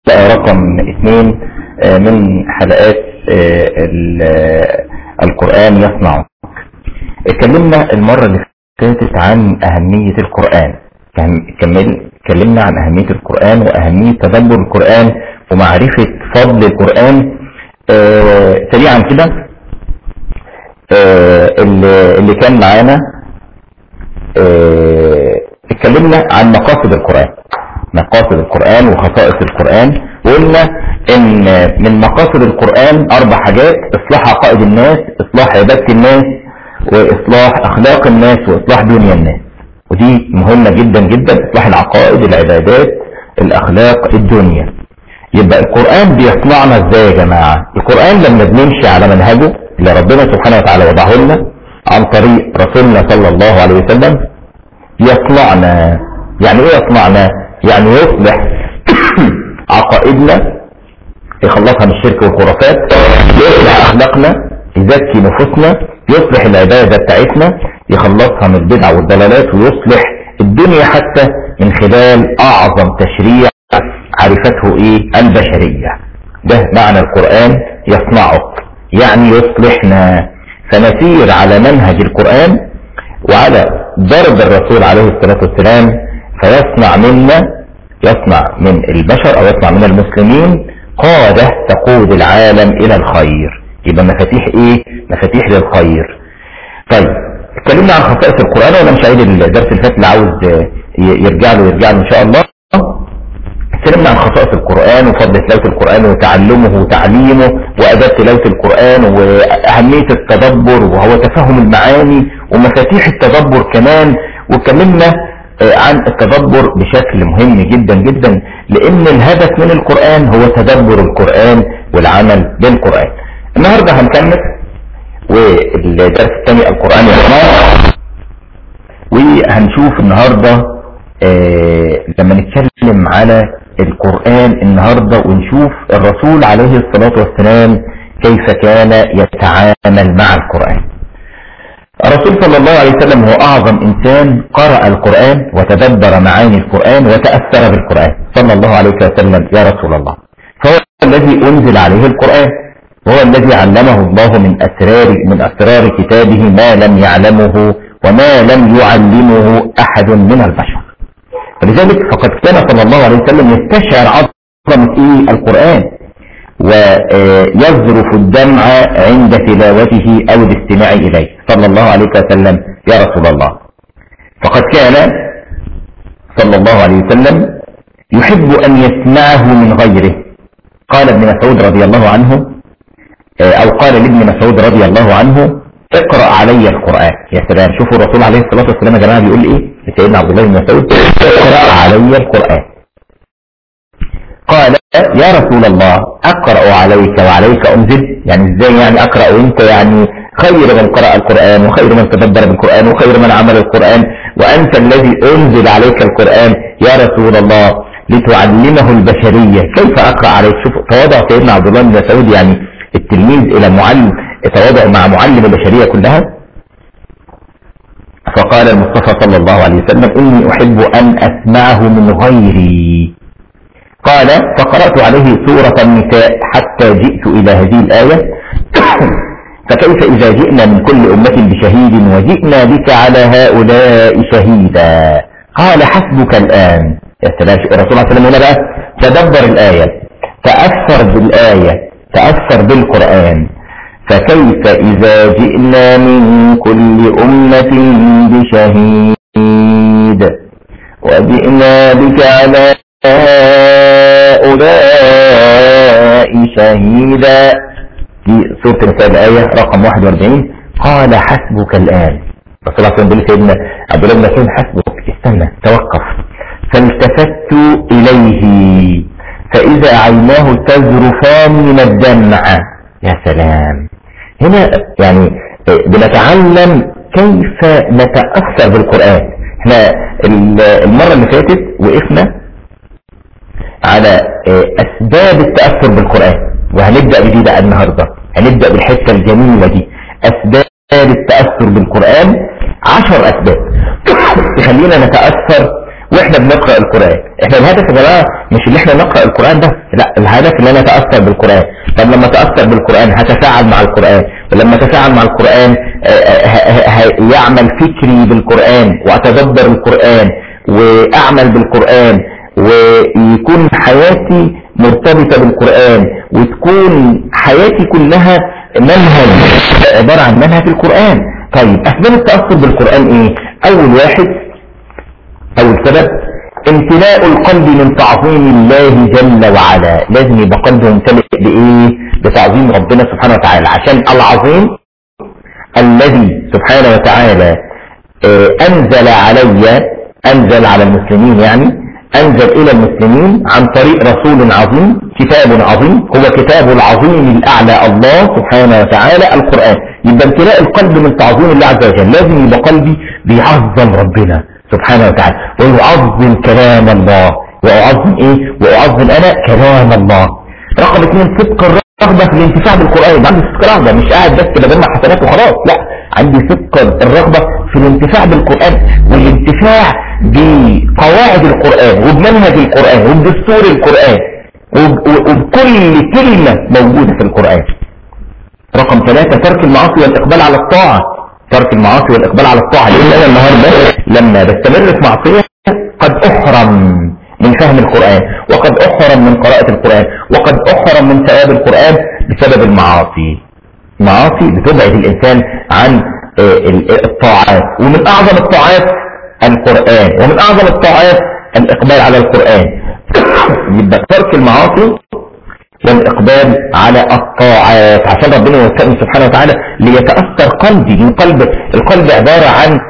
رقم اثنين من حلقات القرآن يصنع اتكلمنا المرة اللي فاتت عن أهمية القرآن اتكلمنا عن أهمية القرآن وأهمية تدبر القرآن ومعرفة فضل القرآن سريعا كده اللي كان معانا اتكلمنا عن مقاصد القرآن مقاصد القرآن وخصائص القرآن وقلنا ان من مقاصد القرآن اربع حاجات اصلاح عقائد الناس اصلاح عبادة الناس واصلاح اخلاق الناس واصلاح دنيا الناس ودي مهمة جدا جدا اصلاح العقائد العبادات الاخلاق الدنيا يبقى القرآن بيصنعنا ازاي يا جماعة القرآن لما بنمشي على منهجه اللي ربنا سبحانه وتعالى وضعه لنا عن طريق رسولنا صلى الله عليه وسلم يصنعنا يعني ايه يصنعنا يعني يصلح عقائدنا يخلصها من الشرك والخرافات يصلح اخلاقنا يزكي نفوسنا يصلح العبادة بتاعتنا يخلصها من البدع والضلالات ويصلح الدنيا حتى من خلال اعظم تشريع عرفته ايه البشرية ده معنى القرآن يصنعك يعني يصلحنا فنسير على منهج القرآن وعلى ضرب الرسول عليه الصلاة والسلام فيصنع منا يصنع من البشر او يصنع من المسلمين قادة تقود العالم الى الخير يبقى مفاتيح ايه مفاتيح للخير طيب اتكلمنا عن خصائص القرآن وانا مش عايز الدرس اللي فات اللي عاوز يرجع له يرجع له ان شاء الله اتكلمنا عن خصائص القرآن وفضل تلاوة القرآن وتعلمه وتعليمه وأداة تلاوة القرآن وأهمية التدبر وهو تفهم المعاني ومفاتيح التدبر كمان واتكلمنا عن التدبر بشكل مهم جدا جدا لأن الهدف من القرآن هو تدبر القرآن والعمل بالقرآن النهاردة هنكمل والدرس الثاني القرآن والقرآن وهنشوف النهاردة آه لما نتكلم على القرآن النهاردة ونشوف الرسول عليه الصلاة والسلام كيف كان يتعامل مع القرآن الرسول صلى الله عليه وسلم هو أعظم إنسان قرأ القرآن وتدبر معاني القرآن وتأثر بالقرآن صلى الله عليه وسلم يا رسول الله فهو الذي أنزل عليه القرآن وهو الذي علمه الله من أسرار من أسرار كتابه ما لم يعلمه وما لم يعلمه أحد من البشر ولذلك فقد كان صلى الله عليه وسلم يستشعر عظمة إيه القرآن ويذرف الدمع عند تلاوته أو الاستماع إليه صلى الله عليه وسلم يا رسول الله فقد كان صلى الله عليه وسلم يحب أن يسمعه من غيره قال ابن مسعود رضي الله عنه أو قال لابن مسعود رضي الله عنه اقرأ علي القرآن يا سلام شوفوا الرسول عليه الصلاة والسلام يا جماعة بيقول ايه لسيدنا عبد الله بن مسعود اقرأ علي القرآن قال يا رسول الله اقرأ عليك وعليك انزل يعني ازاي يعني اقرأ وانت يعني خير من قرأ القرآن وخير من تدبر بالقرآن وخير من عمل القرآن وانت الذي انزل عليك القرآن يا رسول الله لتعلمه البشرية كيف اقرأ عليك شوف تواضع سيدنا عبد الله بن مسعود يعني التلميذ الى معلم تواضع مع معلم البشرية كلها فقال المصطفى صلى الله عليه وسلم إني أحب أن أسمعه من غيري قال فقرأت عليه سورة النساء حتى جئت إلى هذه الآية فكيف إذا جئنا من كل أمة بشهيد وجئنا بك على هؤلاء شهيدا قال حسبك الآن يا سلام الرسول صلى الله عليه وسلم هنا بقى تدبر الآية تأثر بالآية تأثر بالقرآن فكيف إذا جئنا من كل أمة بشهيد وجئنا بك على هؤلاء شهيدا في سورة النساء الآية رقم 41 قال حسبك الآن رسول الله صلى الله عليه وسلم سيدنا عبد الله بن مسعود حسبك استنى توقف فالتفت إليه فإذا عيناه تذرفان من الدمع يا سلام هنا يعني بنتعلم كيف نتأثر بالقرآن احنا المرة اللي فاتت وقفنا على أسباب التأثر بالقرآن وهنبدأ بدي بقى النهاردة هنبدأ بالحتة الجميلة دي أسباب التأثر بالقرآن عشر أسباب تخلينا نتأثر واحنا بنقرأ القرآن احنا الهدف يا جماعة مش اللي احنا نقرأ القرآن بس لا الهدف ان انا اتأثر بالقرآن طب لما اتأثر بالقرآن هتفاعل مع القرآن ولما اتفاعل مع القرآن يعمل فكري بالقرآن واتدبر القرآن واعمل بالقرآن ويكون حياتي مرتبطة بالقرآن وتكون حياتي كلها منهج عبارة عن منهج القرآن طيب اسباب التأثر بالقرآن ايه اول واحد اول سبب امتلاء القلب من تعظيم الله جل وعلا لازم يبقى قلبه ممتلئ بايه بتعظيم ربنا سبحانه وتعالى عشان العظيم الذي سبحانه وتعالى انزل علي انزل على المسلمين يعني انزل الى المسلمين عن طريق رسول عظيم كتاب عظيم هو كتاب العظيم الاعلى الله سبحانه وتعالى القرآن يبقى امتلاء القلب من تعظيم الله عز وجل لازم يبقى قلبي بيعظم ربنا سبحانه وتعالى ويعظم كلام الله واعظم ايه واعظم انا كلام الله رقم اثنين صدق الرغبة في الانتفاع بالقرآن عندي صدق رغبة مش قاعد بس بجمع حسنات وخلاص لا عندي صدق الرغبة في الانتفاع بالقرآن والانتفاع بقواعد القرآن وبمنهج القرآن وبدستور القرآن وبكل كلمة موجودة في القرآن رقم ثلاثة ترك المعاصي والإقبال على الطاعة ترك المعاصي والإقبال على الطاعة لأن أنا النهاردة لما بستمر في معصية قد أحرم من فهم القرآن وقد أحرم من قراءة القرآن وقد أحرم من ثواب القرآن بسبب المعاصي المعاصي بتبعد الإنسان عن الطاعات ومن أعظم الطاعات القرآن ومن أعظم الطاعات الإقبال على القرآن يبقى ترك المعاصي والإقبال على الطاعات عشان ربنا يوفقني سبحانه وتعالى ليتأثر قلبي من قلب القلب عبارة عن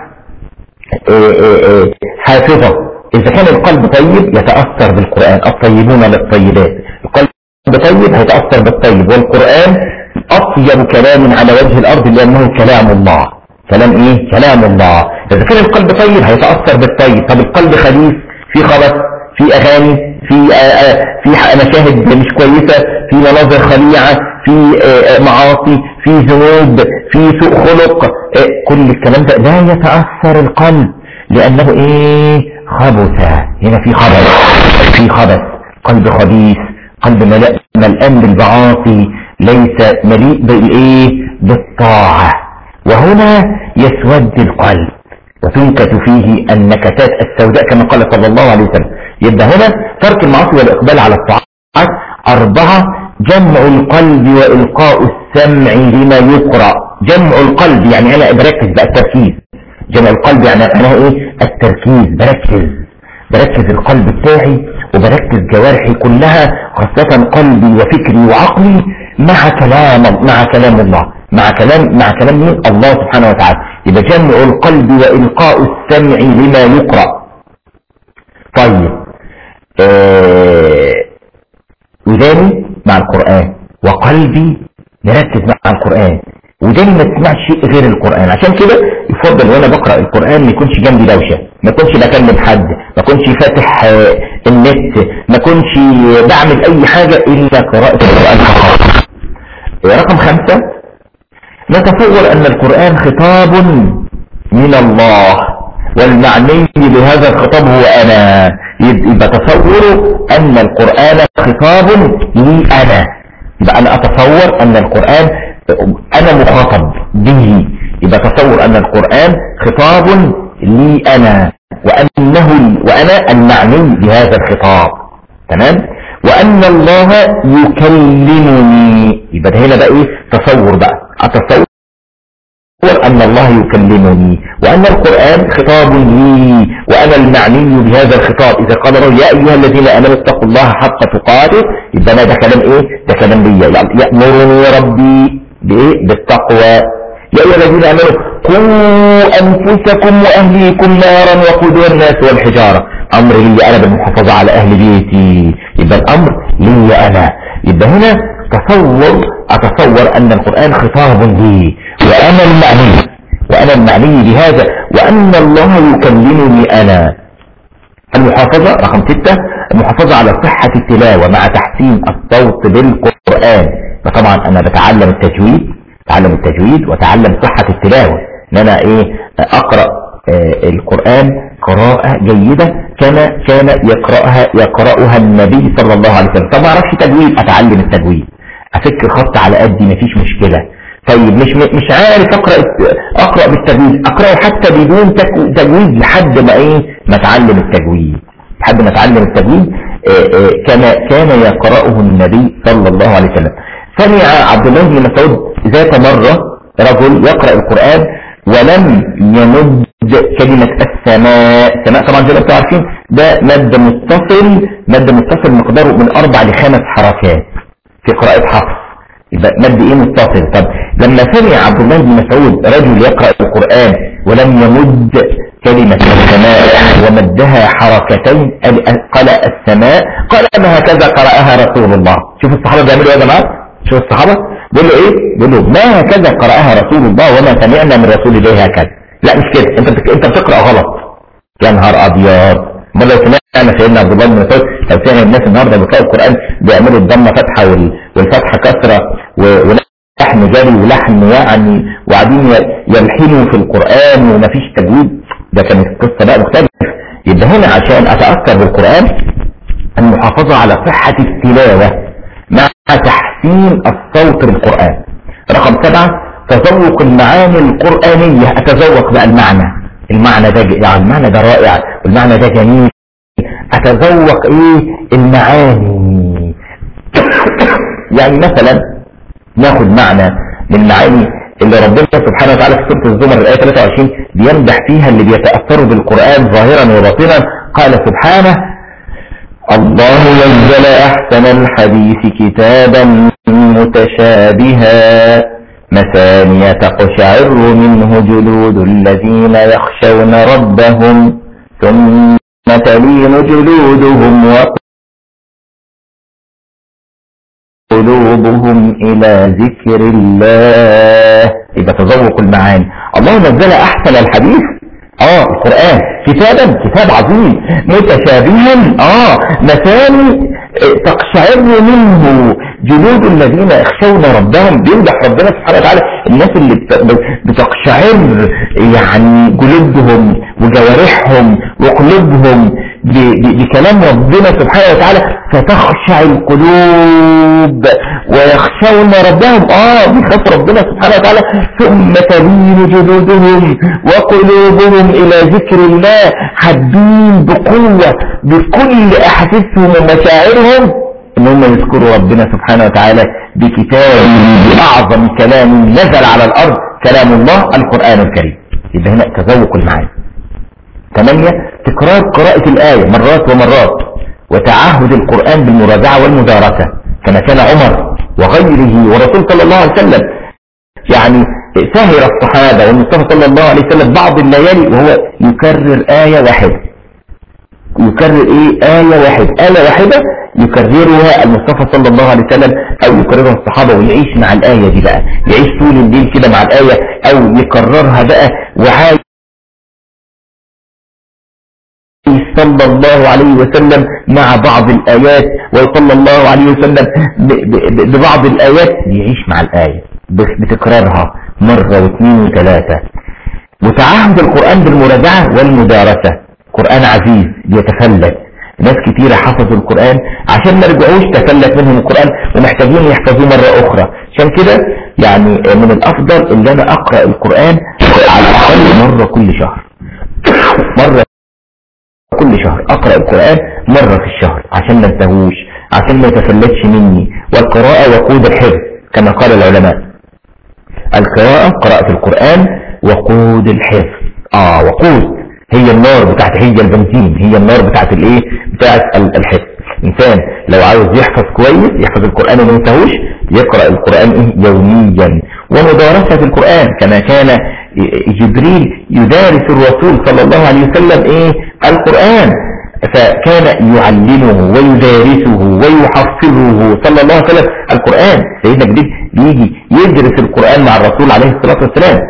حافظة إذا كان القلب طيب يتأثر بالقرآن الطيبون للطيبات القلب طيب هيتأثر بالطيب والقرآن أطيب كلام على وجه الأرض لأنه كلام الله كلام إيه؟ كلام الله إذا كان القلب طيب هيتأثر بالطيب طب القلب خبيث في خبث في أغاني في آآ آآ في مشاهد مش كويسة في مناظر خليعة في معاصي في ذنوب في سوء خلق كل الكلام ده لا يتأثر القلب لأنه إيه خبث هنا في خبث في خبث قلب خبيث قلب ملآن بالمعاصي ليس مليء بالايه بالطاعة وهنا يسود القلب وتنكت فيه النكتات السوداء كما قال صلى الله عليه وسلم يبقى هنا ترك المعاصي والإقبال على الطاعات أربعة جمع القلب وإلقاء السمع لما يقرأ جمع القلب يعني أنا بركز بقى التركيز جمع القلب يعني أنا إيه التركيز بركز بركز القلب بتاعي وبركز جوارحي كلها خاصة قلبي وفكري وعقلي مع كلام مع كلام الله مع كلام مع كلام مين الله سبحانه وتعالى يبقى جمع القلب وإلقاء السمع لما يقرأ طيب آه وداني مع القرآن وقلبي يركز مع القرآن وداني ما تسمعش شيء غير القرآن عشان كده يفضل وانا بقرأ القرآن ما يكونش جنبي دوشة ما يكونش بكلم حد ما يكونش فاتح آه النت ما يكونش بعمل اي حاجة الا قراءة القرآن فقط رقم خمسة نتصور ان القرآن خطاب من الله والمعني بهذا الخطاب هو انا يبقى تصور ان القرآن خطاب لي انا يبقى انا اتصور ان القرآن انا مخاطب به يبقى تصور ان القرآن خطاب لي انا وانه وانا المعني بهذا الخطاب تمام وان الله يكلمني يبقى هنا بقى ايه تصور بقى اتصور أن الله يكلمني وأن القرآن خطاب لي وأنا المعني بهذا الخطاب إذا قال رجل يا أيها الذين آمنوا اتقوا الله حق تقاته يبقى ده كلام إيه ده كلام لي يأمرني ربي بإيه بالتقوى يا أيها الذين آمنوا قوا أنفسكم وأهليكم نارا وقودها الناس والحجارة أمر لي أنا بالمحافظة على أهل بيتي يبقى الأمر لي أنا يبقى هنا تصور أتصور أن القرآن خطاب لي وأنا المعني وأنا المعني بهذا وأن الله يكلمني أنا المحافظة رقم ستة المحافظة على صحة التلاوة مع تحسين الصوت بالقرآن فطبعا أنا بتعلم التجويد تعلم التجويد وتعلم صحة التلاوة ان انا ايه اقرأ آه، القرآن قراءة جيدة كما كان يقرأها يقرأها النبي صلى الله عليه وسلم طب ما اعرفش تجويد اتعلم التجويد افك الخط على قدي مفيش مشكلة طيب مش مش عارف اقرا اقرا بالتجويد اقراه حتى بدون تك- تجويد لحد ما ايه ما اتعلم التجويد لحد ما اتعلم التجويد آه، آه، كما كان يقرأه النبي صلى الله عليه وسلم سمع عبد الله بن مسعود ذات مرة رجل يقرأ القرآن ولم يمد كلمة السماء السماء طبعا زي ما انتم عارفين ده مد متصل مد متصل مقداره من أربع لخمس حركات في قراءة حفص يبقى مد ايه متصل طب لما سمع عبد الله بن مسعود رجل يقرأ القرآن ولم يمد كلمة السماء ومدها حركتين قال قال السماء قال ما هكذا قرأها رسول الله شوف الصحابة بيعملوا ايه يا جماعة شوف الصحابة بيقولوا ايه بيقولوا ما هكذا قرأها رسول الله وما سمعنا من رسول الله هكذا لا مش كده انت بتك... انت بتقرأ غلط يا نهار ابيض ما لو سمعنا سيدنا عبد الله بن مسعود لو سمعنا الناس النهارده بيقرأوا القرآن بيعملوا الضمه فتحه وال... والفتحه كسره و... ولحن جري ولحن يعني وقاعدين ي- يلحنوا في القرآن ومفيش تجويد ده كانت قصه بقى مختلفه يبقى هنا عشان اتاثر بالقرآن المحافظه على صحه التلاوه مع تحسين الصوت للقرآن رقم سبعة تذوق المعاني القرآنية أتذوق بقى المعنى المعنى ده ج- يعني المعنى ده رائع والمعنى ده جميل أتذوق إيه المعاني يعني مثلا ناخد معنى من معاني اللي ربنا سبحانه وتعالى في سورة الزمر الآية 23 بيمدح فيها اللي بيتأثروا بالقرآن ظاهرا وباطنا قال سبحانه الله نزل أحسن الحديث كتابا متشابها مثانية تقشعر منه جلود الذين يخشون ربهم ثم تلين جلودهم وقلوبهم إلى ذكر الله يبقى تذوق المعاني الله نزل أحسن الحديث اه القرآن كتابا كتاب عظيم متشابها اه مثاني آه، تقشعر منه جلود الذين يخشون ربهم بيمدح ربنا سبحانه وتعالى الناس اللي بت- بتقشعر يعني جلودهم وجوارحهم وقلوبهم ب- ب- بكلام ربنا سبحانه وتعالى فتخشع القلوب ويخشون ربهم اه بيخاف ربنا سبحانه وتعالى ثم تلين جلودهم وقلوبهم الى ذكر الله حابين بقوة بكل احاسيسهم ومشاعرهم ان هم يذكروا ربنا سبحانه وتعالى بكتاب باعظم كلام نزل على الارض كلام الله القرآن الكريم يبقى هنا تذوق المعاني ثمانية تكرار قراءة الآية مرات ومرات وتعهد القرآن بالمراجعة والمدارسة كما كان عمر وغيره ورسول صلى الله عليه وسلم يعني سهر الصحابة والمصطفى صلى الله عليه وسلم بعض الليالي وهو يكرر آية واحدة يكرر ايه آية واحدة آية واحدة يكررها المصطفى صلى الله عليه وسلم او يكررها الصحابة ويعيش مع الآية دي بقى يعيش طول الليل كده مع الآية او يكررها بقى وعايش صلى الله عليه وسلم مع بعض الآيات وصلى الله عليه وسلم ب- ب- ببعض الآيات يعيش مع الآية بس بتكرارها مرة واثنين وثلاثة وتعهد القرآن بالمراجعة والمدارسة قرآن عزيز بيتفلت ناس كتيرة حفظوا القرآن عشان ما رجعوش تفلت منهم القرآن ومحتاجين يحفظوه مرة أخرى عشان كده يعني من الأفضل إن أنا أقرأ القرآن على الأقل مرة كل شهر مرة كل شهر أقرأ القرآن مرة في الشهر عشان ما انتهوش عشان ما يتفلتش مني والقراءة وقود الحفظ كما قال العلماء القراءة قراءة القرآن وقود الحفظ اه وقود هي النار بتاعت هي البنزين هي النار بتاعت الايه بتاعت ال- الحفظ انسان لو عاوز يحفظ كويس يحفظ القرآن وما ينتهوش يقرأ القرآن ايه يوميا ومدارسة القرآن كما كان جبريل يدارس الرسول صلى الله عليه وسلم ايه القرآن فكان يعلمه ويدارسه ويحفظه صلى الله عليه وسلم القرآن سيدنا جبريل بيجي يدرس القرآن مع الرسول عليه الصلاة والسلام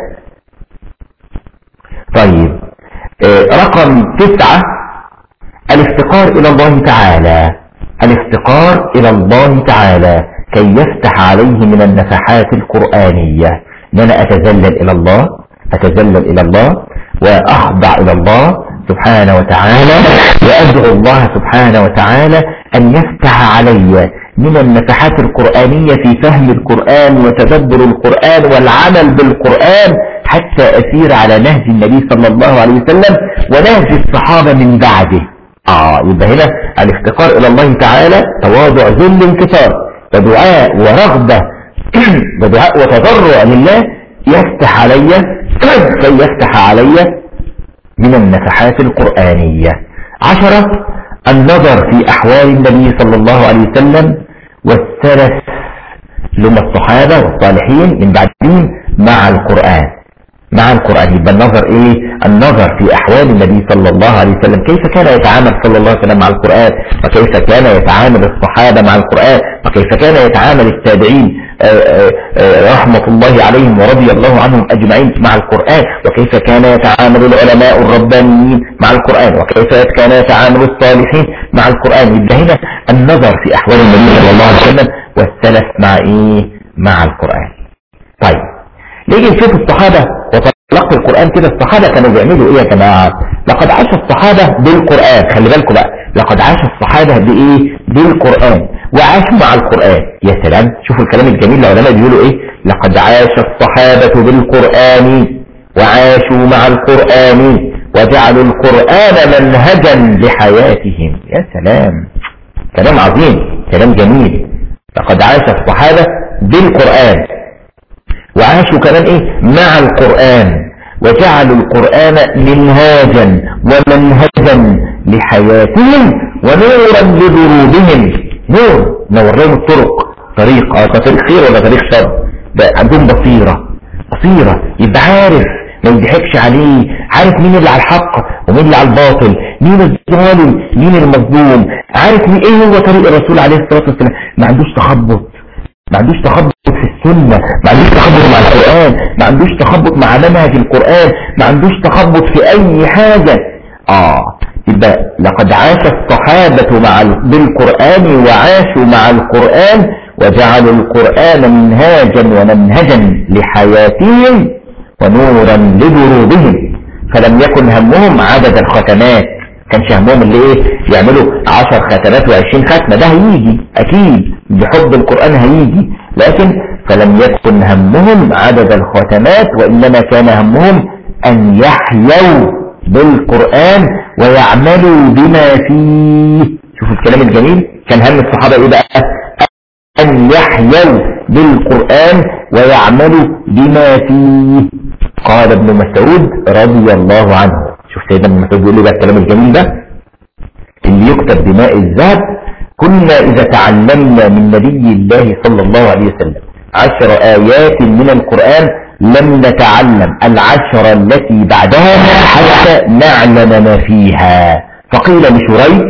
طيب آه، رقم تسعة الافتقار إلى الله تعالى الافتقار إلى الله تعالى كي يفتح عليه من النفحات القرآنية ان انا اتذلل الى الله اتذلل الى الله وأخضع إلى الله سبحانه وتعالى وأدعو الله سبحانه وتعالى أن يفتح علي من النفحات القرآنية في فهم القرآن وتدبر القرآن والعمل بالقرآن حتى أسير على نهج النبي صلى الله عليه وسلم ونهج الصحابة من بعده آه يبقى هنا الافتقار إلى الله تعالى تواضع ذل انكسار ودعاء ورغبة ودعاء وتضرع لله يفتح علي كي يفتح علي من النفحات القرآنية عشرة النظر في أحوال النبي صلى الله عليه وسلم والسلف لما الصحابة والصالحين من بعدين مع القرآن مع القرآن يبقى النظر ايه النظر في احوال النبي صلى الله عليه وسلم كيف كان يتعامل صلى الله عليه وسلم مع القرآن وكيف كان يتعامل الصحابة مع القرآن وكيف كان يتعامل التابعين رحمة الله عليهم ورضي الله عنهم أجمعين مع القرآن وكيف كان يتعامل العلماء الربانيين مع القرآن وكيف كان يتعامل الصالحين مع القرآن يبقى هنا النظر في أحوال النبي صلى الله عليه وسلم والسلف مع إيه مع القرآن طيب نيجي نشوف الصحابة وتلقي القرآن كده الصحابة كانوا بيعملوا ايه يا جماعة لقد عاش الصحابة بالقرآن خلي بالكم بقى لقد عاش الصحابة بايه بالقرآن وعاشوا مع القرآن يا سلام شوفوا الكلام الجميل العلماء بيقولوا ايه لقد عاش الصحابة بالقرآن وعاشوا مع القرآن وجعلوا القرآن منهجا لحياتهم يا سلام كلام عظيم كلام جميل لقد عاش الصحابة بالقرآن وعاشوا كمان ايه مع القرآن وجعلوا القرآن منهاجا ومنهجا لحياتهم ونورا لدروبهم نور نور لهم الطرق طريق اه طريق خير ولا طريق شر ده عندهم بصيرة بصيرة يبقى عارف ما يضحكش عليه عارف مين اللي على الحق ومين اللي على الباطل مين الظالم مين المظلوم عارف مين ايه هو طريق الرسول عليه الصلاة والسلام ما عندوش تخبط ما عندوش تخبط في السنة ما عندوش تخبط مع القرآن ما عندوش تخبط مع منهج القرآن ما عندوش تخبط في اي حاجة اه يبقى لقد عاش الصحابة مع بالقرآن وعاشوا مع القرآن وجعلوا القرآن منهاجا ومنهجا لحياتهم ونورا لدروبهم فلم يكن همهم عدد الختمات كانش همهم اللي ايه يعملوا عشر ختمات وعشرين ختمة ده هيجي اكيد بحب القرآن هيجي لكن فلم يكن همهم عدد الختمات وإنما كان همهم أن يحيوا بالقرآن ويعملوا بما فيه شوفوا الكلام الجميل كان هم الصحابة ايه بقى أن يحيوا بالقرآن ويعملوا بما فيه قال ابن مسعود رضي الله عنه شوف سيدنا ابن مسعود بيقول لي بقى الكلام الجميل ده اللي يكتب بماء الذهب كنا إذا تعلمنا من نبي الله صلى الله عليه وسلم عشر آيات من القرآن لم نتعلم العشر التي بعدها حتى نعلم ما فيها فقيل لشريك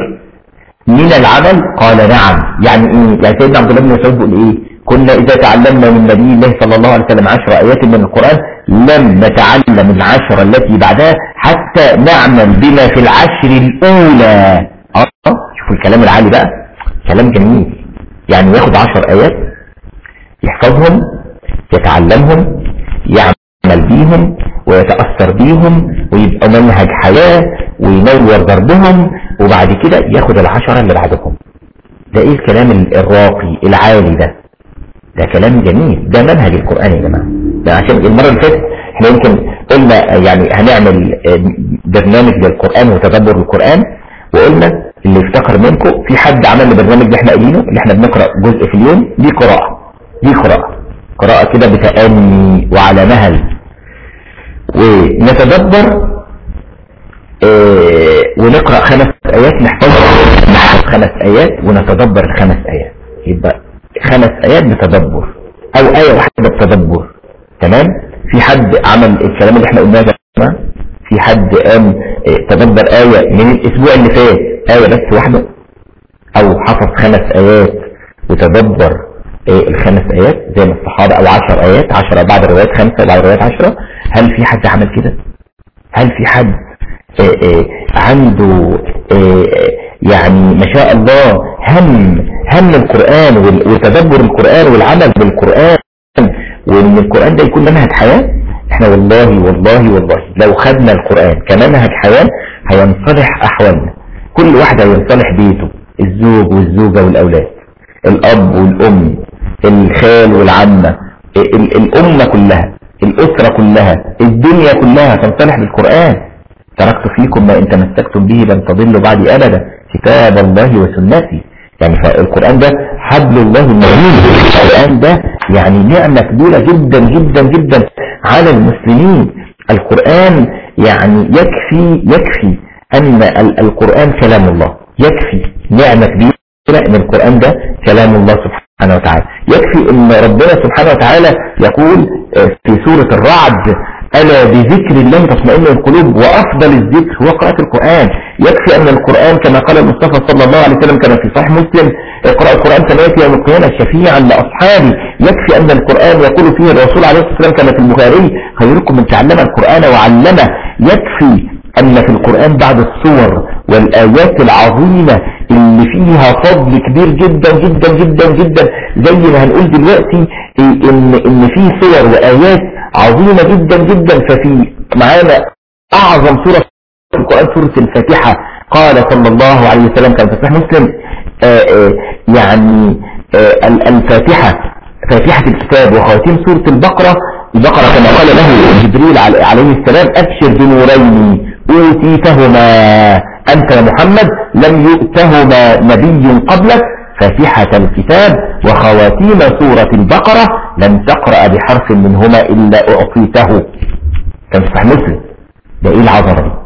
من العمل قال نعم يعني ايه يعني سيدنا عبد الله بن مسعود بيقول ايه كنا اذا تعلمنا من نبي الله صلى الله عليه وسلم عشر ايات من القرآن لم نتعلم العشر التي بعدها حتى نعمل بما في العشر الاولى اه شوفوا الكلام العالي بقى كلام جميل يعني ياخد عشر ايات يحفظهم يتعلمهم يعمل بيهم ويتأثر بيهم ويبقى منهج حياة وينور ضربهم وبعد كده ياخد العشرة اللي بعدهم ده ايه الكلام الراقي العالي ده ده كلام جميل ده منهج القرآن يا جماعة ده عشان المرة اللي فاتت احنا يمكن قلنا يعني هنعمل برنامج للقرآن وتدبر القرآن وقلنا اللي افتكر منكم في حد عمل البرنامج اللي احنا قايلينه اللي احنا بنقرأ جزء في اليوم دي قراءة دي قراءة قراءة كده بتأني وعلى مهل ونتدبر اه ونقرأ خمس آيات نحفظ نحفظ خمس آيات ونتدبر الخمس آيات يبقى خمس آيات بتدبر أو آية واحدة بتدبر تمام في حد عمل الكلام اللي احنا قلناه ده في حد قام اه تدبر آية من الأسبوع اللي فات آية بس واحدة أو حفظ خمس آيات وتدبر اه الخمس آيات زي ما الصحابة أو عشر آيات عشرة بعد الروايات خمسة بعد الروايات عشرة هل في حد عمل كده هل في حد اه اه عنده يعني ما شاء الله هم هم القرآن وتدبر القرآن والعمل بالقرآن وان القرآن ده يكون منهج حياة احنا والله والله والله لو خدنا القرآن كمنهج حياة هينصلح احوالنا كل واحد هينصلح بيته الزوج والزوجة والاولاد الاب والام الخال والعمة ال- الامة كلها الاسرة كلها الدنيا كلها تنصلح بالقرآن تركت فيكم ما ان تمسكتم به لن تضلوا بعدي ابدا كتاب الله وسنتي يعني فالقرآن ده حبل الله المتين القرآن ده يعني نعمة كبيرة جدا جدا جدا على المسلمين القرآن يعني يكفي يكفي أن ال- القرآن كلام الله يكفي نعمة كبيرة أن القرآن ده كلام الله سبحانه وتعالى يكفي أن ربنا سبحانه وتعالى يقول آه، في سورة الرعد ألا بذكر الله تطمئن القلوب وأفضل الذكر هو قراءة القرآن يكفي أن القرآن كما قال المصطفى صلى الله عليه وسلم كما في صحيح مسلم اقرأ القرآن كما يأتي يوم القيامة شفيعا لأصحابه يكفي أن القرآن يقول فيه الرسول عليه الصلاة والسلام كما في البخاري خيركم من تعلم القرآن وعلمه يكفي أن في القرآن بعد الصور والآيات العظيمة اللي فيها فضل كبير جدا جدا جدا جدا زي ما هنقول دلوقتي إيه إن إن في صور وآيات عظيمة جدا جدا ففي معانا أعظم سورة في القرآن سورة الفاتحة قال صلى الله عليه وسلم كان في صحيح مسلم آآ آآ يعني آآ ال- الفاتحة فاتحة الكتاب وخواتيم سورة البقرة البقرة كما قال له جبريل عل- عليه السلام أبشر بنورين أوتيتهما أنت يا محمد لم يؤتهما نبي قبلك فاتحة الكتاب وخواتيم سورة البقرة لم تقرأ بحرف منهما إلا أعطيته كان في صحيح مسلم ده إيه العظمة دي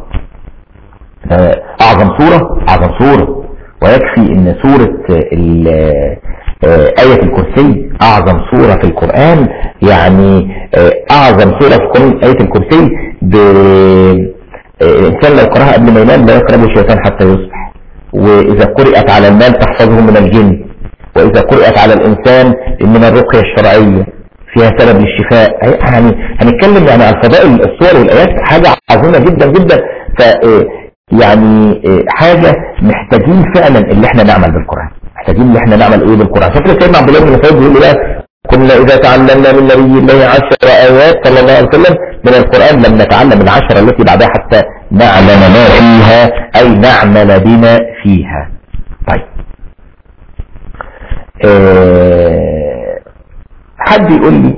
ده أعظم سورة أعظم سورة ويكفي أن سورة ال- آه، آية الكرسي أعظم سورة في القرآن يعني آه، أعظم سورة في القرآن آية الكرسي ب... آه، الإنسان لو قرأها قبل ما ينام لا يقرب الشيطان حتى يصبح وإذا قرأت على المال تحفظه من الجن وإذا قرأت على الإنسان من الرقية الشرعية فيها سبب للشفاء يعني هنتكلم يعني عن فضائل الصور والآيات حاجة عظيمة جدا جدا ف آه، يعني آه، حاجة محتاجين فعلا اللي احنا نعمل بالقرآن محتاجين اللي احنا نعمل ايه بالقرآن فاكر سيدنا عبد الله بن مسعود بيقول ايه كنا إذا تعلمنا من نبي الله عشر آيات صلى الله عليه وسلم من القرآن لم نتعلم العشر التي بعدها حتى نعلم ما فيها أي نعمل بما فيها طيب آه، حد يقول لي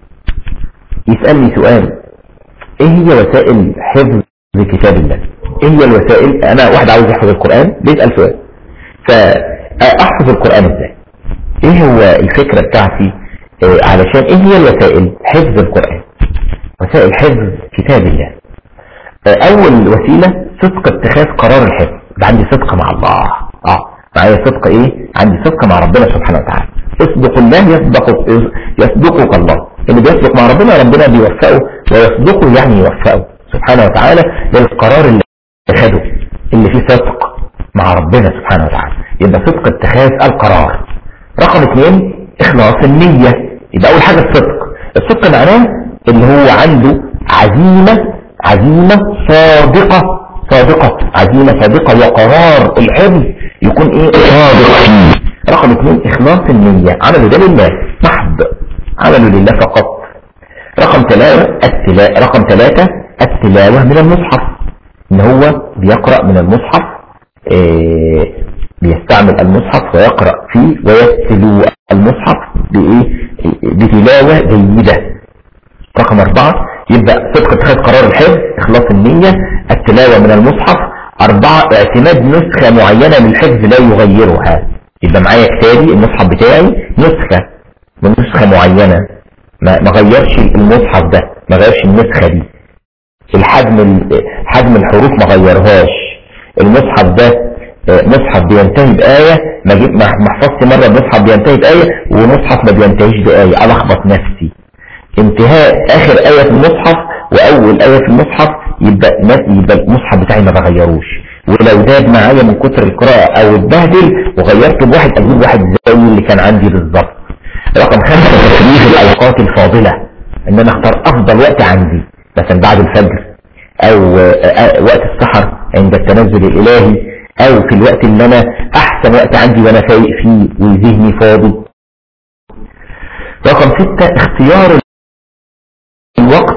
يسألني سؤال ايه هي وسائل حفظ كتاب الله ايه هي الوسائل انا واحد عاوز يحفظ القرآن بيسأل سؤال فاحفظ القرآن ازاي ايه هو الفكرة بتاعتي آه، علشان ايه هي الوسائل حفظ القرآن وسائل حفظ كتاب الله آه، اول وسيلة صدق اتخاذ قرار الحفظ يبقى عندي صدق مع الله اه معايا صدق ايه عندي صدق مع ربنا سبحانه وتعالى اصدق الله يصدق يصدقك الله اللي بيصدق مع ربنا ربنا بيوفقه ويصدقه يعني يوفقه سبحانه وتعالى للقرار اللي خده اللي فيه صدق مع ربنا سبحانه وتعالى يبقى صدق اتخاذ القرار رقم اثنين اخلاص النية يبقى اول حاجة الصدق الصدق معناه اللي هو عنده عزيمة عزيمة صادقة صادقة عزيمة صادقة وقرار الحفظ يكون ايه صادق فيه رقم اثنين اخلاص النية عمله ده لله محض عمله لله فقط رقم ثلاثة التلا... رقم ثلاثة التلاوة من المصحف ان هو بيقرأ من المصحف إيه بيستعمل المصحف ويقرأ فيه ويتلو المصحف بإيه بتلاوة جيدة رقم أربعة يبدأ صدق اتخاذ قرار الحفظ إخلاص النية التلاوة من المصحف أربعة اعتماد نسخة معينة للحفظ لا يغيرها يبقى معايا كتابي المصحف بتاعي نسخة من نسخة معينة ما ما غيرش المصحف ده ما غيرش النسخة دي الحجم ال- حجم الحروف ما غيرهاش المصحف ده آه، مصحف بينتهي بآية ما جيت ما ما حفظت مرة المصحف بينتهي بآية ومصحف ما بينتهيش بآية ألخبط نفسي انتهاء آخر آية في المصحف وأول آية في المصحف يبقى يبقى المصحف بتاعي ما بغيروش ولو زاد معايا من كتر القراءة أو اتبهدل وغيرت بواحد أجيب واحد زي اللي كان عندي بالظبط رقم خمسة تفريغ الأوقات الفاضلة إن أنا أختار أفضل وقت عندي مثلا بعد الفجر أو آه، آه، وقت السحر عند التنزل الإلهي أو في الوقت اللي أنا أحسن وقت عندي وأنا فايق فيه وذهني فاضي رقم ستة اختيار الوقت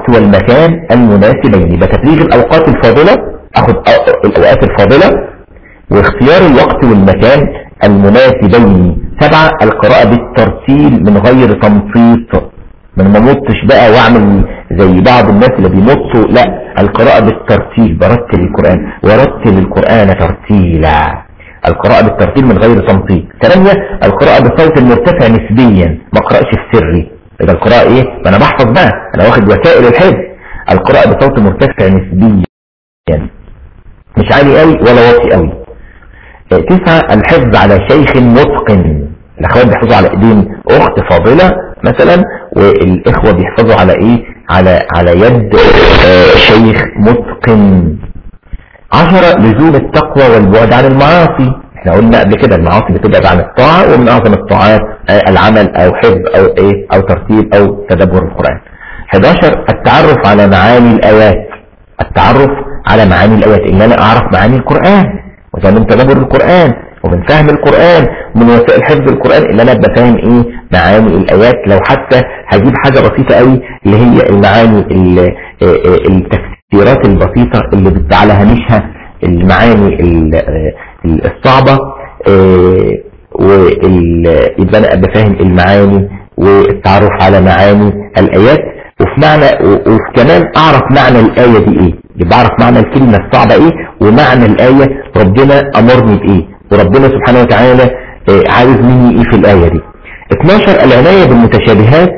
والمكان المناسبين يبقى تفريغ الأوقات الفاضلة أخذ الأوقات الفاضلة واختيار الوقت والمكان المناسبين سبعة القراءة بالترتيل من غير تنصيص من ما نطش بقى واعمل زي بعض الناس اللي بينطوا لا القراءة بالترتيل برتل القرآن ورتل القرآن ترتيلا القراءة بالترتيل من غير تنصيص ثمانية القراءة بصوت مرتفع نسبيا ما اقراش السري إذا القراءة إيه ما أنا بحفظ بقى أنا واخد وسائل الحفظ القراءة بصوت مرتفع نسبيا مش عالي قوي ولا واطي قوي تسعة الحفظ على شيخ متقن الأخوات بيحفظوا على إيدين أخت فاضلة مثلا والإخوة بيحفظوا على إيه على على يد آه، شيخ متقن عشرة لزوم التقوى والبعد عن المعاصي احنا قلنا قبل كده المعاصي بتبعد عن الطاعة ومن أعظم الطاعات آه، العمل أو حفظ أو إيه أو ترتيب أو تدبر القرآن 11 التعرف على معاني الآيات التعرف على معاني الآيات إن أنا أعرف معاني القرآن وده من تدبر القرآن ومن فهم القرآن ومن وسائل حفظ القرآن اللي أنا أبقى فاهم إيه معاني الآيات لو حتى هجيب حاجة بسيطة قوي اللي هي المعاني ال- آه، آه، التفسيرات البسيطة اللي بت- على هامشها المعاني ال- آه، الصعبة آه، وال- يبقى أنا أبقى فاهم المعاني والتعرف على معاني الآيات وفي معنى و- وفي كمان أعرف معنى الآية دي إيه يبقى أعرف معنى الكلمة الصعبة إيه ومعنى الآية ربنا أمرني بإيه وربنا سبحانه وتعالى آه، عايز مني إيه في الآية دي 12 العناية بالمتشابهات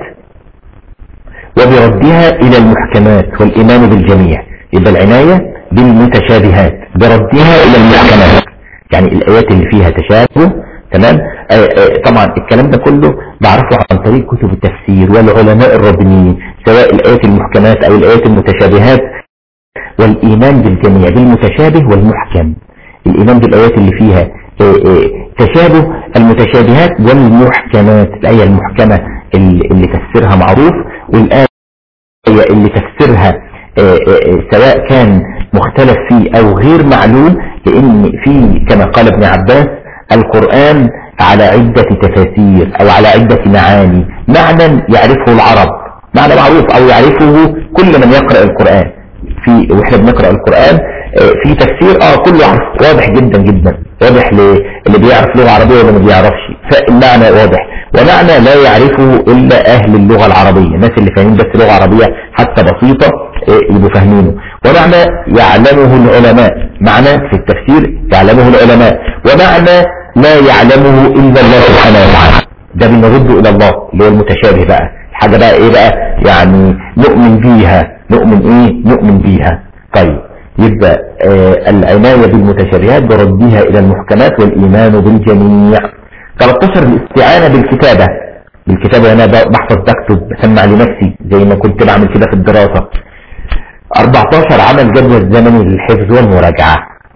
وبردها إلى المحكمات والإيمان بالجميع يبقى العناية بالمتشابهات بردها إلى المحكمات يعني الآيات اللي فيها تشابه تمام آه آه طبعا الكلام ده كله بعرفه عن طريق كتب التفسير والعلماء الربانيين سواء الآيات المحكمات أو الآيات المتشابهات والإيمان بالجميع بالمتشابه والمحكم الإيمان بالآيات اللي فيها آه، آه، تشابه المتشابهات والمحكمات الآية المحكمة اللي اللي تفسيرها معروف والآية اللي تفسيرها آه، آه، آه، سواء كان مختلف فيه أو غير معلوم لأن في كما قال ابن عباس القرآن على عدة تفاسير أو على عدة معاني معنى يعرفه العرب معنى معروف أو يعرفه كل من يقرأ القرآن في واحنا بنقرأ القرآن آه، في تفسير اه كله عارف واضح جدا جدا واضح اللي بيعرف لغة عربية ولا ما بيعرفش فالمعنى واضح ومعنى لا يعرفه إلا أهل اللغة العربية الناس اللي فاهمين بس لغة عربية حتى بسيطة آه، يبقوا فاهمينه ومعنى يعلمه العلماء معنى في التفسير يعلمه العلماء ومعنى لا يعلمه إلا الله سبحانه وتعالى ده بنرد إلى الله اللي هو المتشابه بقى حاجة بقى إيه بقى يعني نؤمن بيها نؤمن إيه نؤمن بيها طيب يبقى آه العناية بالمتشابهات بردها إلى المحكمات والإيمان بالجميع 13 الاستعانة بالكتابة بالكتابة أنا ب- بحفظ بكتب بسمع لنفسي زي ما كنت بعمل كده في الدراسة 14 عمل جدول زمني للحفظ والمراجعة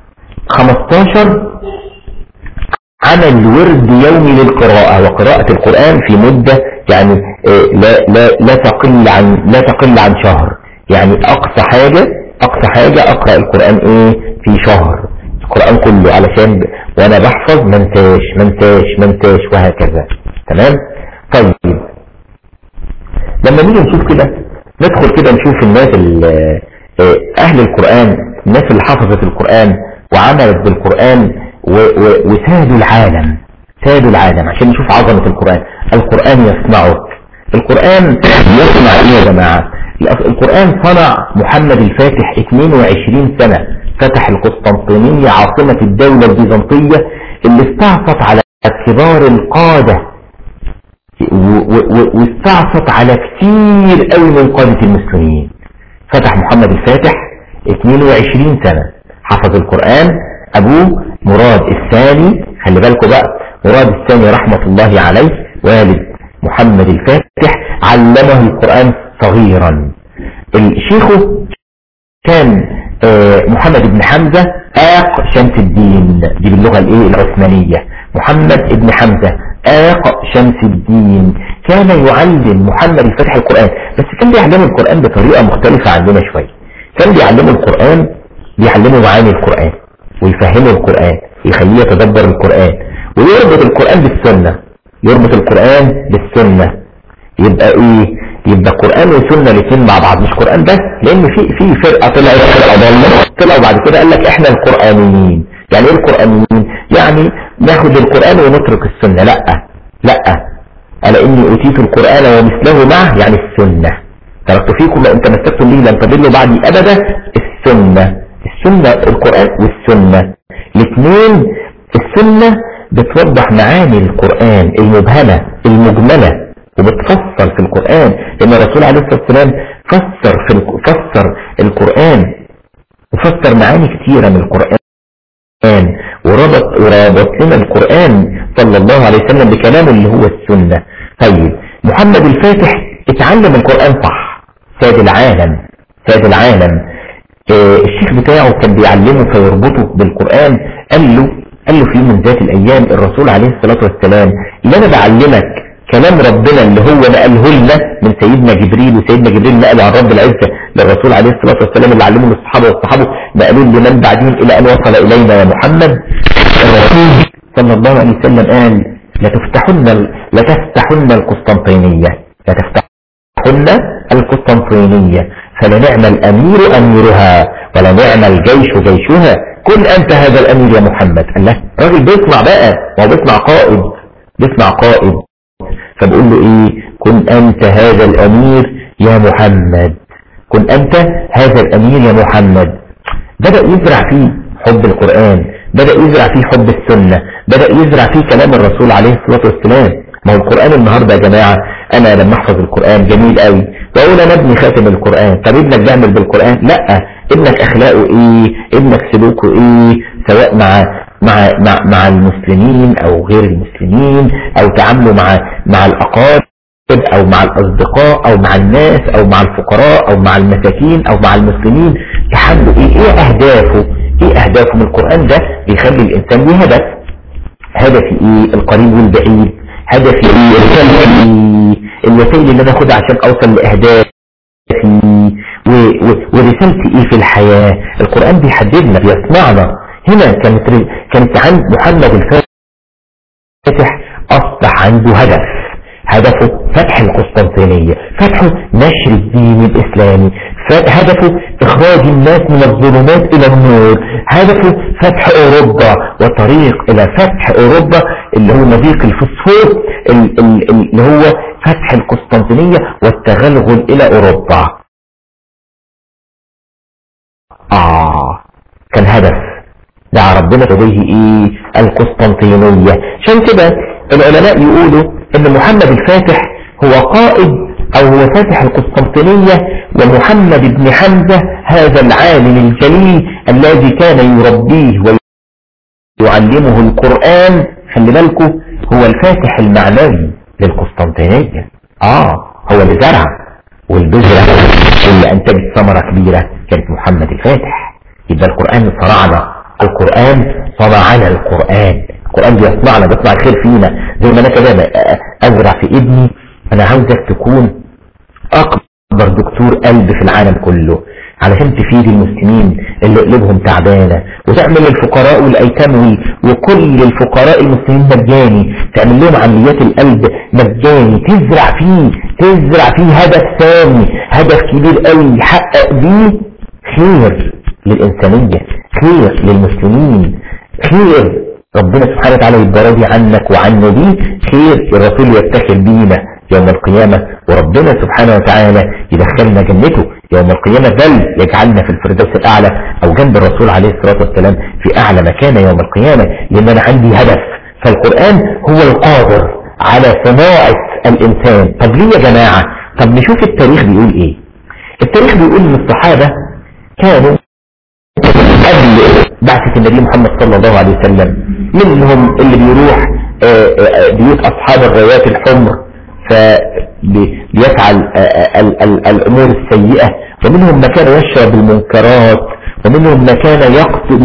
15 عمل ورد يومي للقراءة وقراءة القرآن في مدة يعني آه، لا لا لا تقل عن لا تقل عن شهر يعني أقصى حاجة أقصى حاجة أقرأ القرآن إيه في شهر القرآن كله علشان ب... وأنا بحفظ منساش منساش منساش وهكذا تمام طيب لما نيجي نشوف كده ندخل كده نشوف الناس ال- آه، أهل القرآن الناس اللي حفظت القرآن وعملت بالقرآن و- و- وسادوا العالم سادوا العالم عشان نشوف عظمة القرآن القرآن يصنعك القرآن يصنع ايه يا جماعة الأف- القرآن صنع محمد الفاتح 22 سنة فتح القسطنطينية عاصمة الدولة البيزنطية اللي استعصت على كبار القادة و- و- و- واستعصت على كتير قوي من قادة المسلمين فتح محمد الفاتح 22 سنة حفظ القرآن أبوه مراد الثاني خلي بالكم بقى مراد الثاني رحمة الله عليه والد محمد الفاتح علمه القرآن صغيرا شيخه كان آه، محمد بن حمزة آق شمس الدين دي باللغة الايه العثمانية محمد بن حمزة آق شمس الدين كان يعلم محمد الفاتح القرآن بس كان بيعلمه القرآن بطريقة مختلفة عننا شوية كان بيعلمه القرآن بيعلمه معاني القرآن ويفهمه القرآن يخليه يتدبر القرآن ويربط القرآن بالسنة يربط القرآن بالسنة يبقى ايه يبقى قرآن وسنة الاثنين مع بعض مش قرآن بس لان في في فرقة طلعت فرقة ضالة طلعوا بعد كده قال لك احنا القرآنيين يعني ايه القرآنيين يعني ناخد القرآن ونترك السنة لا لا ألا إني أوتيت القرآن ومثله معه يعني السنة تركت فيكم ما أنت مسكتم به لن تضلوا بعدي أبدا السنة السنة القرآن والسنة الاثنين السنة بتوضح معاني القرآن المبهمة المجملة وبتفسر في القرآن لأن الرسول عليه الصلاة والسلام فسر في فسر القرآن وفسر معاني كثيرة من القرآن وربط وربط لنا القرآن صلى الله عليه وسلم بكلامه اللي هو السنة طيب محمد الفاتح اتعلم القرآن صح ساد العالم ساد العالم اه الشيخ بتاعه كان بيعلمه فيربطه بالقرآن قال له قال له في من ذات الأيام الرسول عليه الصلاة والسلام اللي أنا بعلمك كلام ربنا اللي هو نقله لنا من سيدنا جبريل وسيدنا جبريل نقله عن رب العزة للرسول عليه الصلاة والسلام اللي علمه للصحابة والصحابة نقلوه لمن بعدين إلى أن وصل إلينا يا محمد الرسول صلى الله عليه وسلم قال لتفتحن لتفتحن القسطنطينية لتفتحن القسطنطينية فلنعم الأمير أميرها ولنعم الجيش جيشها كن أنت هذا الأمير يا محمد قال له راجل بيسمع بقى ما هو بيسمع قائد بيسمع قائد فبقول له ايه كن انت هذا الامير يا محمد كن انت هذا الامير يا محمد بدأ يزرع فيه حب القرآن بدأ يزرع فيه حب السنة بدأ يزرع فيه كلام الرسول عليه الصلاة والسلام ما هو القرآن النهاردة يا جماعة انا لما احفظ القرآن جميل قوي واقول انا ابني خاتم القرآن طب ابنك بيعمل بالقرآن لا ابنك اخلاقه ايه ابنك سلوكه ايه سواء مع مع مع مع المسلمين او غير المسلمين او تعامله مع مع الاقارب او مع الاصدقاء او مع الناس او مع الفقراء او مع المساكين او مع المسلمين تحله ايه ايه اهدافه ايه اهدافه من القرآن ده بيخلي الانسان ليه هدف هدفي ايه القريب والبعيد هدفي ايه رسالتي ايه الوسائل اللي انا اخدها عشان اوصل لاهدافي ورسالتي ايه في الحياة القرآن بيحددنا بيصنعنا هنا كانت كانت عند محمد الفاتح أصبح عنده هدف هدفه فتح القسطنطينية فتحه نشر الدين الإسلامي هدفه إخراج الناس من الظلمات إلى النور هدفه فتح أوروبا وطريق إلى فتح أوروبا اللي هو مضيق الفسفور اللي هو فتح القسطنطينية والتغلغل إلى أوروبا آه كان هدف دعا ربنا لديه ايه القسطنطينية عشان كده العلماء يقولوا ان محمد الفاتح هو قائد او هو فاتح القسطنطينية ومحمد بن حمزة هذا العالم الجليل الذي كان يربيه ويعلمه القرآن خلي بالكم هو الفاتح المعنوي للقسطنطينية اه هو اللي زرع والبذرة اللي انتجت ثمرة كبيرة كانت محمد الفاتح يبقى القرآن صنعنا القرآن صنعنا القرآن القرآن بيصنعنا بيصنع الخير فينا زي ما انا كده ازرع في ابني انا عاوزك تكون اكبر دكتور قلب في العالم كله علشان تفيد المسلمين اللي قلوبهم تعبانة وتعمل الفقراء والايتام وكل الفقراء المسلمين مجاني تعمل لهم عمليات القلب مجاني تزرع فيه تزرع فيه هدف ثاني هدف كبير قوي يحقق بيه خير للإنسانية خير للمسلمين خير ربنا سبحانه وتعالى يبقى راضي عنك وعن نبيه خير الرسول يفتخر بينا يوم القيامة وربنا سبحانه وتعالى يدخلنا جنته يوم القيامة بل يجعلنا في الفردوس الأعلى أو جنب الرسول عليه الصلاة والسلام في أعلى مكان يوم القيامة لأن أنا عندي هدف فالقرآن هو القادر على صناعة الإنسان طب ليه يا جماعة طب نشوف التاريخ بيقول إيه التاريخ بيقول إن الصحابة كانوا قبل بعثة النبي محمد صلى الله عليه وسلم منهم اللي بيروح بيوت أصحاب الرايات الحمر فبيفعل الأمور السيئة ومنهم ما كان يشرب المنكرات ومنهم ما كان يقتل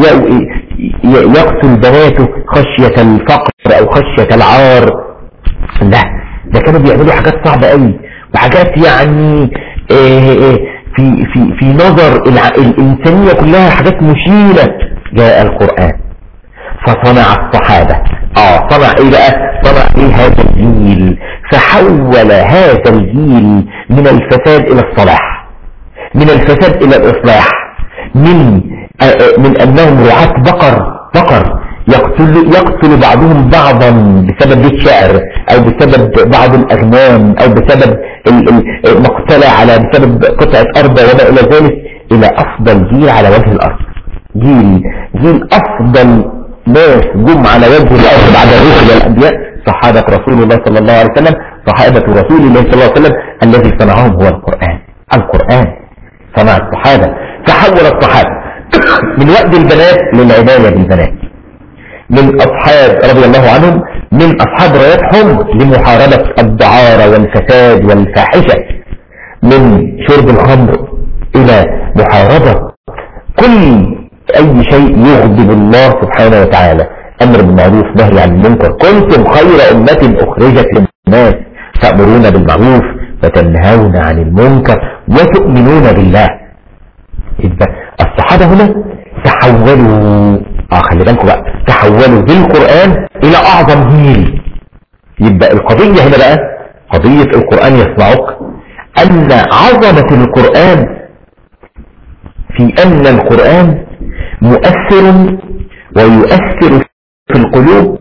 يقتل بناته خشية الفقر أو خشية العار لا ده كانوا بيعملوا حاجات صعبة قوي وحاجات يعني في في في نظر الإنسانية كلها حاجات مشينة جاء القرآن فصنع الصحابة اه صنع ايه بقى صنع ايه هذا الجيل فحول هذا الجيل من الفساد الى الصلاح من الفساد الى الاصلاح من من انهم رعاة بقر بقر يقتل, يقتل بعضهم بعضا بسبب الشعر او بسبب بعض الاغنام او بسبب المقتلة على بسبب قطعة ارض وما الى ذلك الى افضل جيل على وجه الارض جيل جيل افضل ناس جم على وجه الارض بعد الرسل والانبياء صحابة رسول الله صلى الله عليه وسلم صحابة رسول الله صلى الله عليه وسلم الذي صنعهم هو القرآن القرآن صنع الصحابة تحول الصحابة من وقت البنات للعناية بالبنات من أصحاب رضي الله عنهم من أصحاب رايتهم لمحاربة الدعارة والفساد والفاحشة من شرب الخمر إلى محاربة كل أي شيء يغضب الله سبحانه وتعالى أمر بالمعروف نهي عن المنكر كنتم خير أمة أخرجت للناس تأمرون بالمعروف وتنهون عن المنكر وتؤمنون بالله يبقى الصحابة هنا تحولوا اه خلي بالكم بقى تحولوا بالقرآن الى اعظم جيل يبقى القضية هنا بقى قضية القرآن يصنعك ان عظمة القرآن في ان القرآن مؤثر ويؤثر في القلوب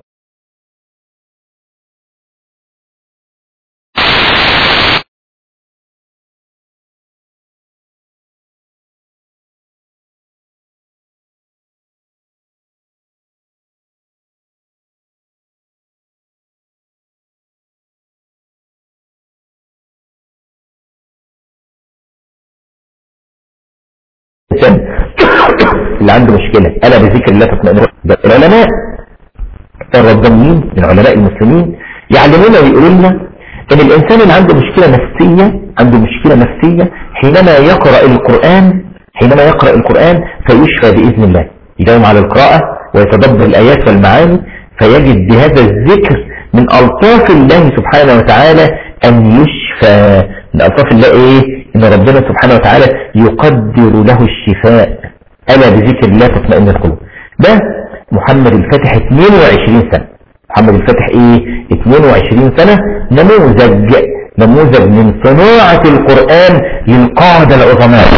اللي عنده مشكلة ألا بذكر الله تطمئن العلماء الربانيين من علماء المسلمين يعلمونا ويقولوا لنا ان الانسان اللي عنده مشكلة نفسية عنده مشكلة نفسية حينما يقرأ القرآن حينما يقرأ القرآن فيشفى بإذن الله يداوم على القراءة ويتدبر الآيات والمعاني فيجد بهذا الذكر من ألطاف الله سبحانه وتعالى أن يشفى من ألطاف الله إيه إن ربنا سبحانه وتعالى يقدر له الشفاء ألا بذكر الله تطمئن القلوب ده محمد الفاتح 22 سنة محمد الفاتح ايه 22 سنة نموذج نموذج من صناعة القرآن للقادة العظماء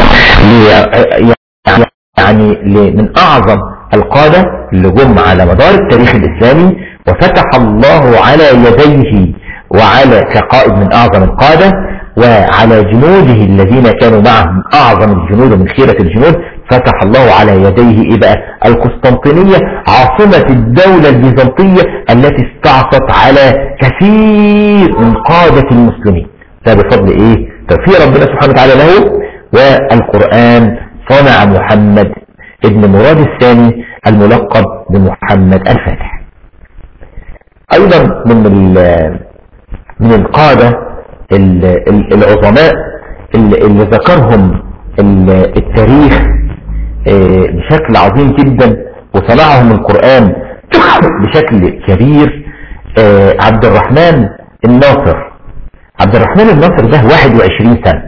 يعني من أعظم القادة اللي جم على مدار التاريخ الإسلامي وفتح الله على يديه وعلى كقائد من أعظم القادة وعلى جنوده الذين كانوا معه من أعظم الجنود ومن خيرة الجنود فتح الله على يديه إيه بقى القسطنطينية عاصمة الدولة البيزنطية التي استعصت على كثير من قادة المسلمين ده بفضل إيه توفيق ربنا سبحانه وتعالى له والقرآن صنع محمد ابن مراد الثاني الملقب بمحمد الفاتح أيضا من من القادة العظماء اللي ذكرهم التاريخ بشكل عظيم جدا وصنعهم القرآن بشكل كبير عبد الرحمن الناصر عبد الرحمن الناصر ده 21 سنة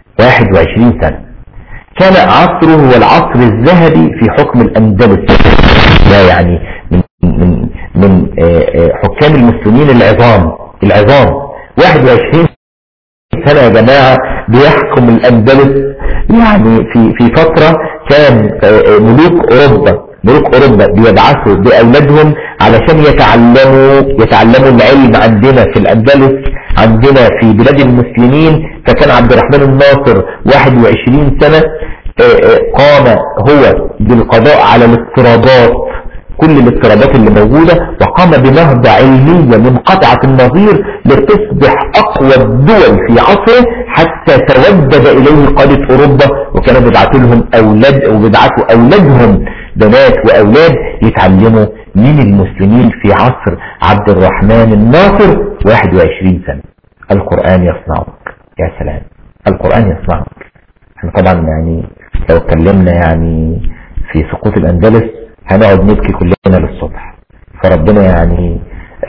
21 سنة كان عصره هو العصر الذهبي في حكم الأندلس ده يعني من من من حكام المسلمين العظام العظام 21 سنة يا جماعة بيحكم الأندلس يعني في في فترة كان ملوك أوروبا ملوك أوروبا بيبعثوا بأولادهم علشان يتعلموا يتعلموا العلم عندنا في الأندلس عندنا في بلاد المسلمين فكان عبد الرحمن الناصر 21 سنة قام هو بالقضاء على الاضطرابات كل الاضطرابات اللي موجودة وقام بنهضة علمية منقطعة النظير لتصبح أقوى الدول في عصره حتى تودد إليه قادة أوروبا وكانوا بيبعتوا لهم أولاد وبيبعتوا أولادهم بنات وأولاد يتعلموا من المسلمين في عصر عبد الرحمن الناصر 21 سنة القرآن يصنعك يا سلام القرآن يصنعك احنا طبعا يعني لو اتكلمنا يعني في سقوط الأندلس هنقعد نبكي كلنا للصبح فربنا يعني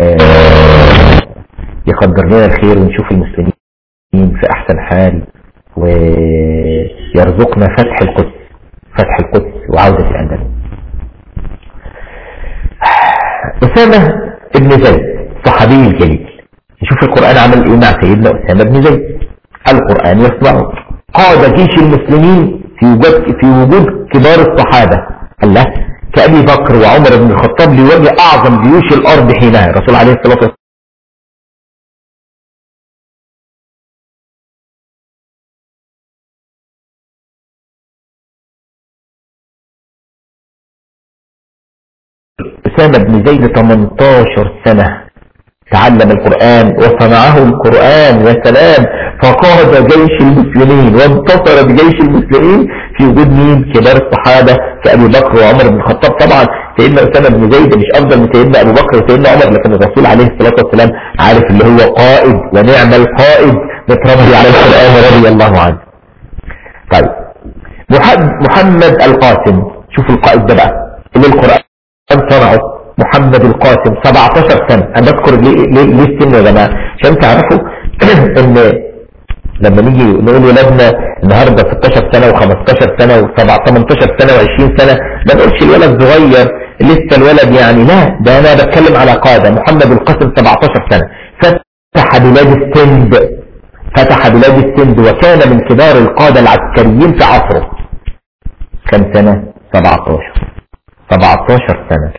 يقدر لنا الخير ونشوف المسلمين في احسن حال ويرزقنا فتح القدس فتح القدس وعودة الاندلس اسامة ابن زيد صحابي الجليل يشوف القرآن عمل ايه مع سيدنا أسامة بن زيد القرآن يسمعه قاد جيش المسلمين في وجود, في وجود كبار الصحابة الله كأبي بكر وعمر بن الخطاب لوجه أعظم جيوش الأرض حينها الرسول عليه الصلاة والسلام أسامة بن زيد 18 سنة تعلم القرآن وصنعه القرآن يا سلام فقاد جيش المسلمين وانتصر بجيش المسلمين في وجود مين كبار الصحابة كأبي بكر وعمر بن الخطاب طبعا سيدنا أسامة بن زيد مش أفضل من سيدنا أبو بكر وسيدنا عمر لكن الرسول عليه الصلاة والسلام عارف اللي هو قائد ونعم القائد متربي على القرآن رضي الله عنه طيب محمد القاسم شوف القائد ده بقى اللي القرآن صنعه محمد القاسم 17 سنة انا بذكر ليه, ليه السن يا جماعة عشان تعرفوا ان لما نيجي نقول ولادنا النهاردة 16 سنة و15 سنة و18 سنة و20 سنة ما نقولش الولد صغير لسه الولد يعني لا ده انا بتكلم على قادة محمد القاسم 17 سنة فتح بلاد السند فتح بلاد السند وكان من كبار القادة العسكريين في عصره كم سنة 17 17 سنة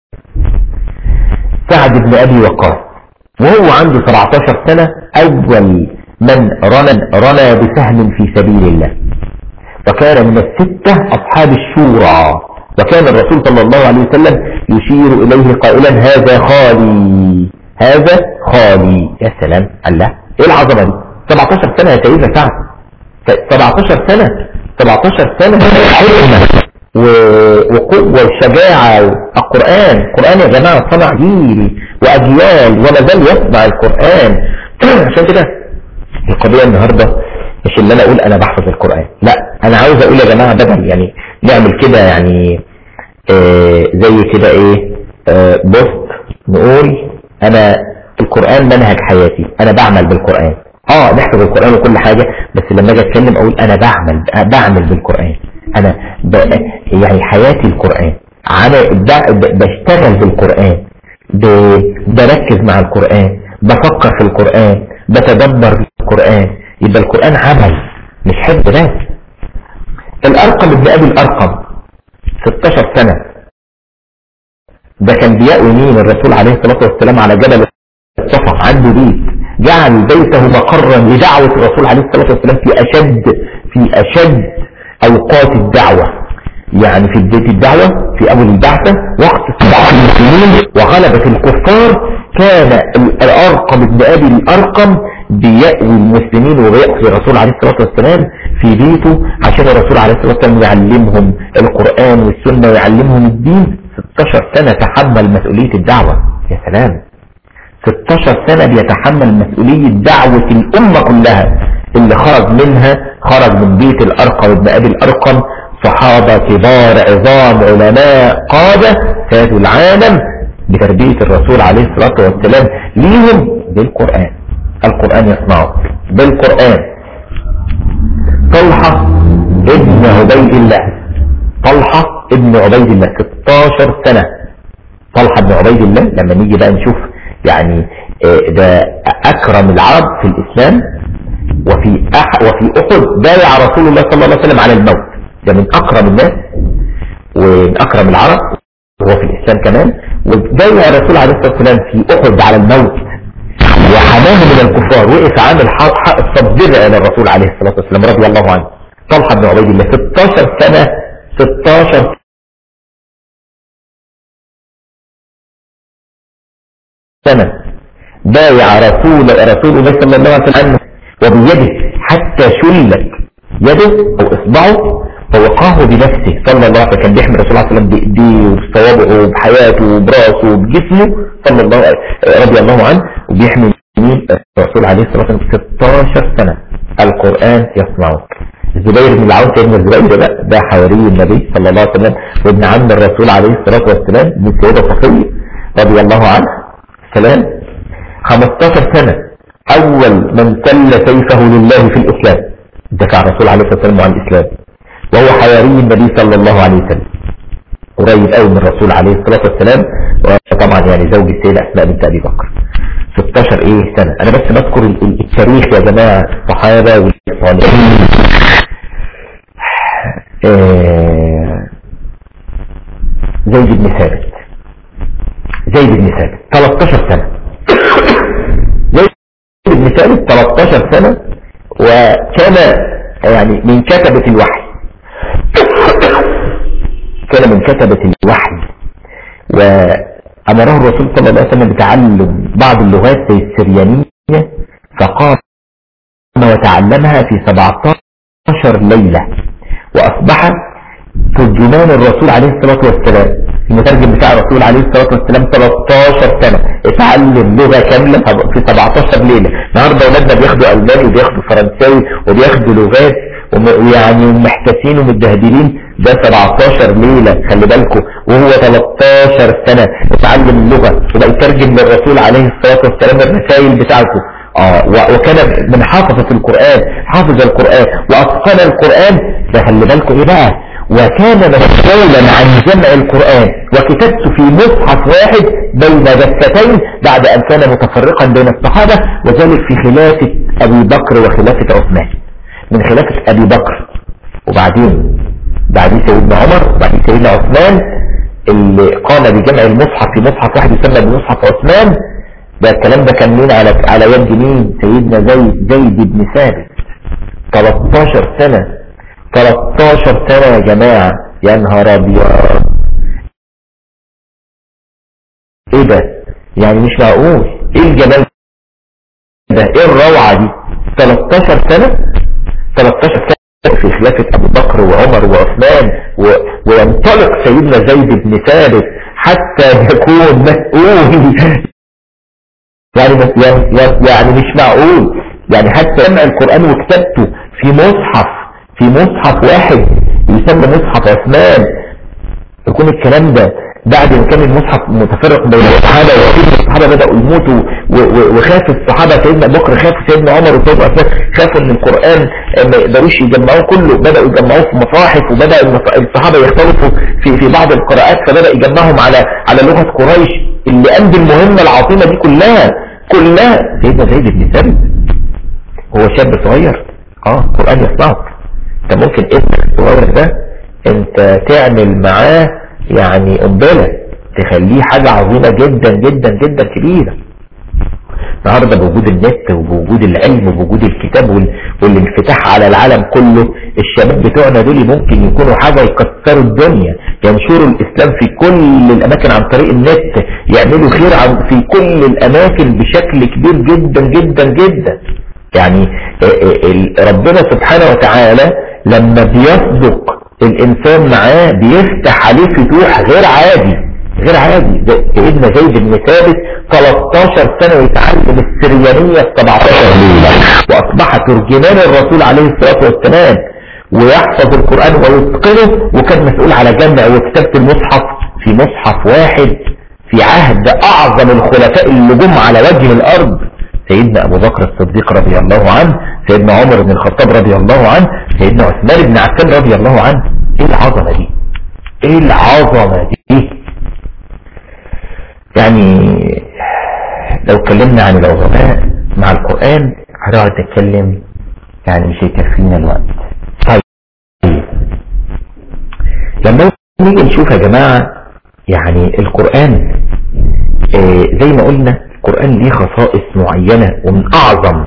سعد بن أبي وقاص وهو عنده 17 سنة أول من رمى, رمى بسهم في سبيل الله وكان من الستة أصحاب الشورى وكان الرسول صلى الله عليه وسلم يشير إليه قائلا هذا خالي هذا خالي يا سلام الله ايه العظمة دي 17 سنة يا سيدنا سعد 17 سنة 17 سنة حكمة وقوة وشجاعة القرآن القرآن يا جماعة صنع جيل وأجيال وما زال يصنع القرآن عشان كده القضية النهاردة مش اللي أنا أقول أنا بحفظ القرآن لا أنا عاوز أقول يا جماعة بدل يعني نعمل كده يعني آه زي كده إيه آه بوست نقول أنا القرآن منهج حياتي أنا بعمل بالقرآن اه نحفظ القرآن وكل حاجة بس لما اجي اتكلم اقول انا بعمل بعمل بالقرآن انا ب... يعني حياتي القرآن انا ب... بشتغل بالقرآن ب... بركز مع القرآن بفكر في القرآن بتدبر القرآن يبقى القرآن عمل مش حفظ بس الارقم ابن ابي الارقم 16 سنة ده كان بيأوي مين الرسول عليه الصلاة والسلام على جبل الصفا عنده بيت جعل بيته مقرا لدعوة الرسول عليه الصلاة والسلام في أشد في أشد أوقات الدعوة يعني في بداية الدعوة في أول البعثة وقت استضعاف المسلمين وغلبة الكفار كان الأرقم ابن أبي الأرقم بيأوي المسلمين وبيأوي الرسول عليه الصلاة والسلام في بيته عشان الرسول عليه الصلاة والسلام يعلمهم القرآن والسنة ويعلمهم الدين 16 سنة تحمل مسؤولية الدعوة يا سلام 16 سنة بيتحمل مسؤولية دعوة الأمة كلها اللي خرج منها خرج من بيت الأرقم ابن أبي الأرقم صحابة كبار عظام علماء قادة فاتوا العالم بتربية الرسول عليه الصلاة والسلام ليهم بالقرآن القرآن يصنعه بالقرآن طلحة ابن عبيد الله طلحة ابن عبيد الله 16 سنة طلحة ابن عبيد الله لما نيجي بقى نشوف يعني ده أكرم العرب في الإسلام وفي أح وفي أحد بايع رسول الله صلى الله عليه وسلم على الموت ده من أكرم الناس ومن أكرم العرب وهو في الإسلام كمان وبايع الرسول عليه الصلاة والسلام في أحد على الموت وحماه من الكفار وقف عامل حق الصدر إلى الرسول عليه الصلاة والسلام رضي الله عنه طلحة بن عبيد الله 16 سنة 16 سنة بايع رسول رسول الله صلى الله عليه وسلم وبيده حتى شلت يده او اصبعه فوقاه بنفسه صلى الله عليه وسلم كان بيحمل رسول الله صلى الله عليه وسلم بايديه وبصوابعه وبحياته وبراسه وبجسمه صلى الله رضي الله عنه وبيحمل مين الرسول عليه الصلاه والسلام 16 سنه القران يصنعه الزبير بن العون سيدنا الزبير ده ده حواري النبي صلى الله عليه وسلم وابن عم الرسول عليه الصلاه والسلام من السيده صفيه رضي الله عنه سلام 15 سنة أول من سل سيفه لله في الإسلام دفع الرسول عليه الصلاة والسلام عن الإسلام وهو حواري النبي صلى الله عليه وسلم قريب قوي من الرسول عليه الصلاة والسلام وطبعا يعني زوج السيدة أسماء بنت أبي بكر 16 ايه سنة انا بس بذكر التاريخ يا جماعة الصحابة والصالحين آه، زيد بن ثابت زيد بن ثابت 13 سنة زيد بن ثابت 13 سنة وكان يعني من كتبة الوحي كان من كتبة الوحي وأمره الرسول صلى الله عليه وسلم بتعلم بعض اللغات زي السريانية فقام وتعلمها في 17 ليلة وأصبح ترجمان الرسول عليه الصلاة والسلام المترجم بتاع الرسول عليه الصلاة والسلام 13 سنة اتعلم لغة كاملة في 17 ليلة النهاردة أولادنا بياخدوا ألماني وبياخدوا فرنساوي وبياخدوا لغات ويعني محتاسين ومتبهدلين ده 17 ليلة خلي بالكم وهو 13 سنة اتعلم اللغة وبقى يترجم للرسول عليه الصلاة والسلام الرسائل بتاعته اه وكان من حافظة القرآن حافظ القرآن وأتقن القرآن ده خلي بالكم ايه بقى وكان مسؤولا عن جمع القرآن وكتبته في مصحف واحد بين دفتين بعد أن كان متفرقا بين الصحابة وذلك في خلافة أبي بكر وخلافة عثمان من خلافة أبي بكر وبعدين بعدين سيدنا عمر وبعدين سيدنا عثمان اللي قام بجمع المصحف في مصحف واحد يسمى بمصحف عثمان ده الكلام ده كان مين على على يد مين سيدنا زيد زيد بن ثابت 13 سنة 13 سنة يا جماعة يا نهار ابيض ايه ده يعني مش معقول ايه الجمال ده ايه الروعة دي 13 سنة 13 سنة في خلافة ابو بكر وعمر وعثمان و... وينطلق سيدنا زيد بن ثابت حتى يكون مسؤول يعني يعني مش معقول يعني حتى جمع القرآن وكتابته في مصحف في مصحف واحد يسمى مصحف عثمان يكون الكلام ده بعد ما كان المصحف متفرق بين الصحابة وكثير من الصحابة بدأوا يموتوا وخاف الصحابة سيدنا بكر خاف سيدنا عمر وسيدنا عثمان خافوا ان القرآن ما يقدروش يجمعوه كله بدأوا يجمعوه في مصاحف وبدأ الصحابة يختلفوا في في بعض القراءات فبدأ يجمعهم على على لغة قريش اللي قام بالمهمة العظيمة دي كلها كلها سيدنا زيد بن ثابت هو شاب صغير اه القرآن يصنعك انت ممكن ابنك الصغير ده انت تعمل معاه يعني قنبلة تخليه حاجة عظيمة جدا جدا جدا كبيرة النهاردة بوجود النت وبوجود العلم وبوجود الكتاب وال... والانفتاح على العالم كله الشباب بتوعنا دول ممكن يكونوا حاجة يكسروا الدنيا ينشروا الإسلام في كل الأماكن عن طريق النت يعملوا خير عن في كل الأماكن بشكل كبير جدا جدا جدا يعني ربنا سبحانه وتعالى لما بيصدق الإنسان معاه بيفتح عليه فتوح غير عادي غير عادي سيدنا زيد بن ثابت 13 سنة يتعلم السريانية في 17 ليلة وأصبح ترجمان الرسول عليه الصلاة والسلام ويحفظ القرآن ويتقنه وكان مسؤول على جمع وكتابة المصحف في مصحف واحد في عهد أعظم الخلفاء اللي جم على وجه الأرض سيدنا أبو بكر الصديق رضي الله عنه سيدنا عمر بن الخطاب رضي الله عنه سيدنا عثمان بن عفان رضي الله عنه ايه العظمة دي ايه العظمة دي يعني لو اتكلمنا عن العظماء مع القرآن هنقعد نتكلم يعني مش هيكفينا الوقت طيب لما نيجي نشوف يا جماعة يعني القرآن آه زي ما قلنا القرآن ليه خصائص معينة ومن أعظم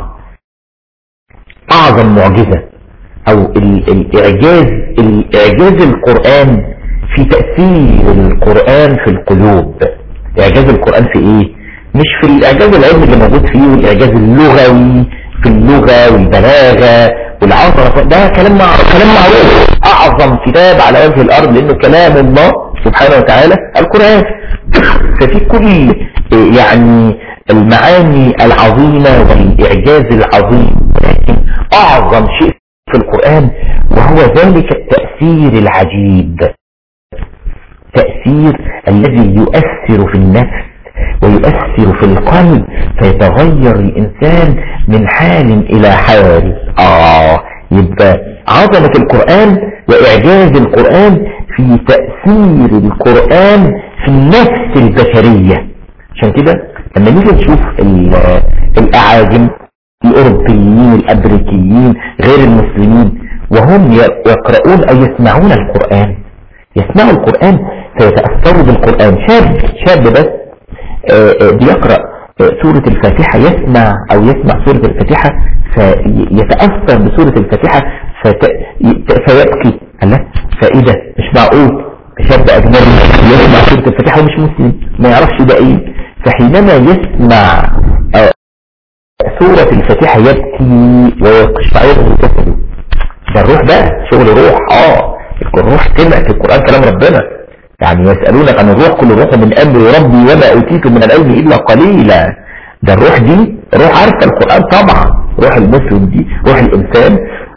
أعظم معجزة أو الإعجاز الإعجاز القرآن في تأثير القرآن في القلوب إعجاز القرآن في إيه؟ مش في الإعجاز العلمي اللي موجود فيه والإعجاز اللغوي في اللغة والبلاغة والعصرة ده كلام كلام معروف أعظم كتاب على وجه الأرض لأنه كلام الله سبحانه وتعالى القرآن ففي كل يعني المعاني العظيمة والإعجاز العظيم ولكن أعظم شيء في القرآن وهو ذلك التأثير العجيب تأثير الذي يؤثر في النفس ويؤثر في القلب فيتغير الإنسان من حال إلى حال آه يبقى عظمة القرآن وإعجاز القرآن في تأثير القرآن في النفس البشرية عشان كده لما نيجي نشوف الأعاجم الأوروبيين الأمريكيين غير المسلمين وهم يقرؤون أو يسمعون القرآن يسمعوا القرآن فيتأثروا بالقرآن شاب شاب بس بيقرأ سورة الفاتحة يسمع أو يسمع سورة الفاتحة فيتأثر بسورة الفاتحة فيبكي الله فإذا مش معقول شاب أجنبي يسمع سورة الفاتحة ومش مسلم ما يعرفش ده إيه فحينما يسمع سورة الفاتحة يبكي ويقشعر جسده ده الروح بقى شغل روح اه الروح سمع في القرآن كلام ربنا يعني يسألونك عن الروح كل روح من أمر ربي وما أوتيتم من العلم إلا قليلا ده الروح دي روح عارفة القرآن طبعا روح المسلم دي روح الإنسان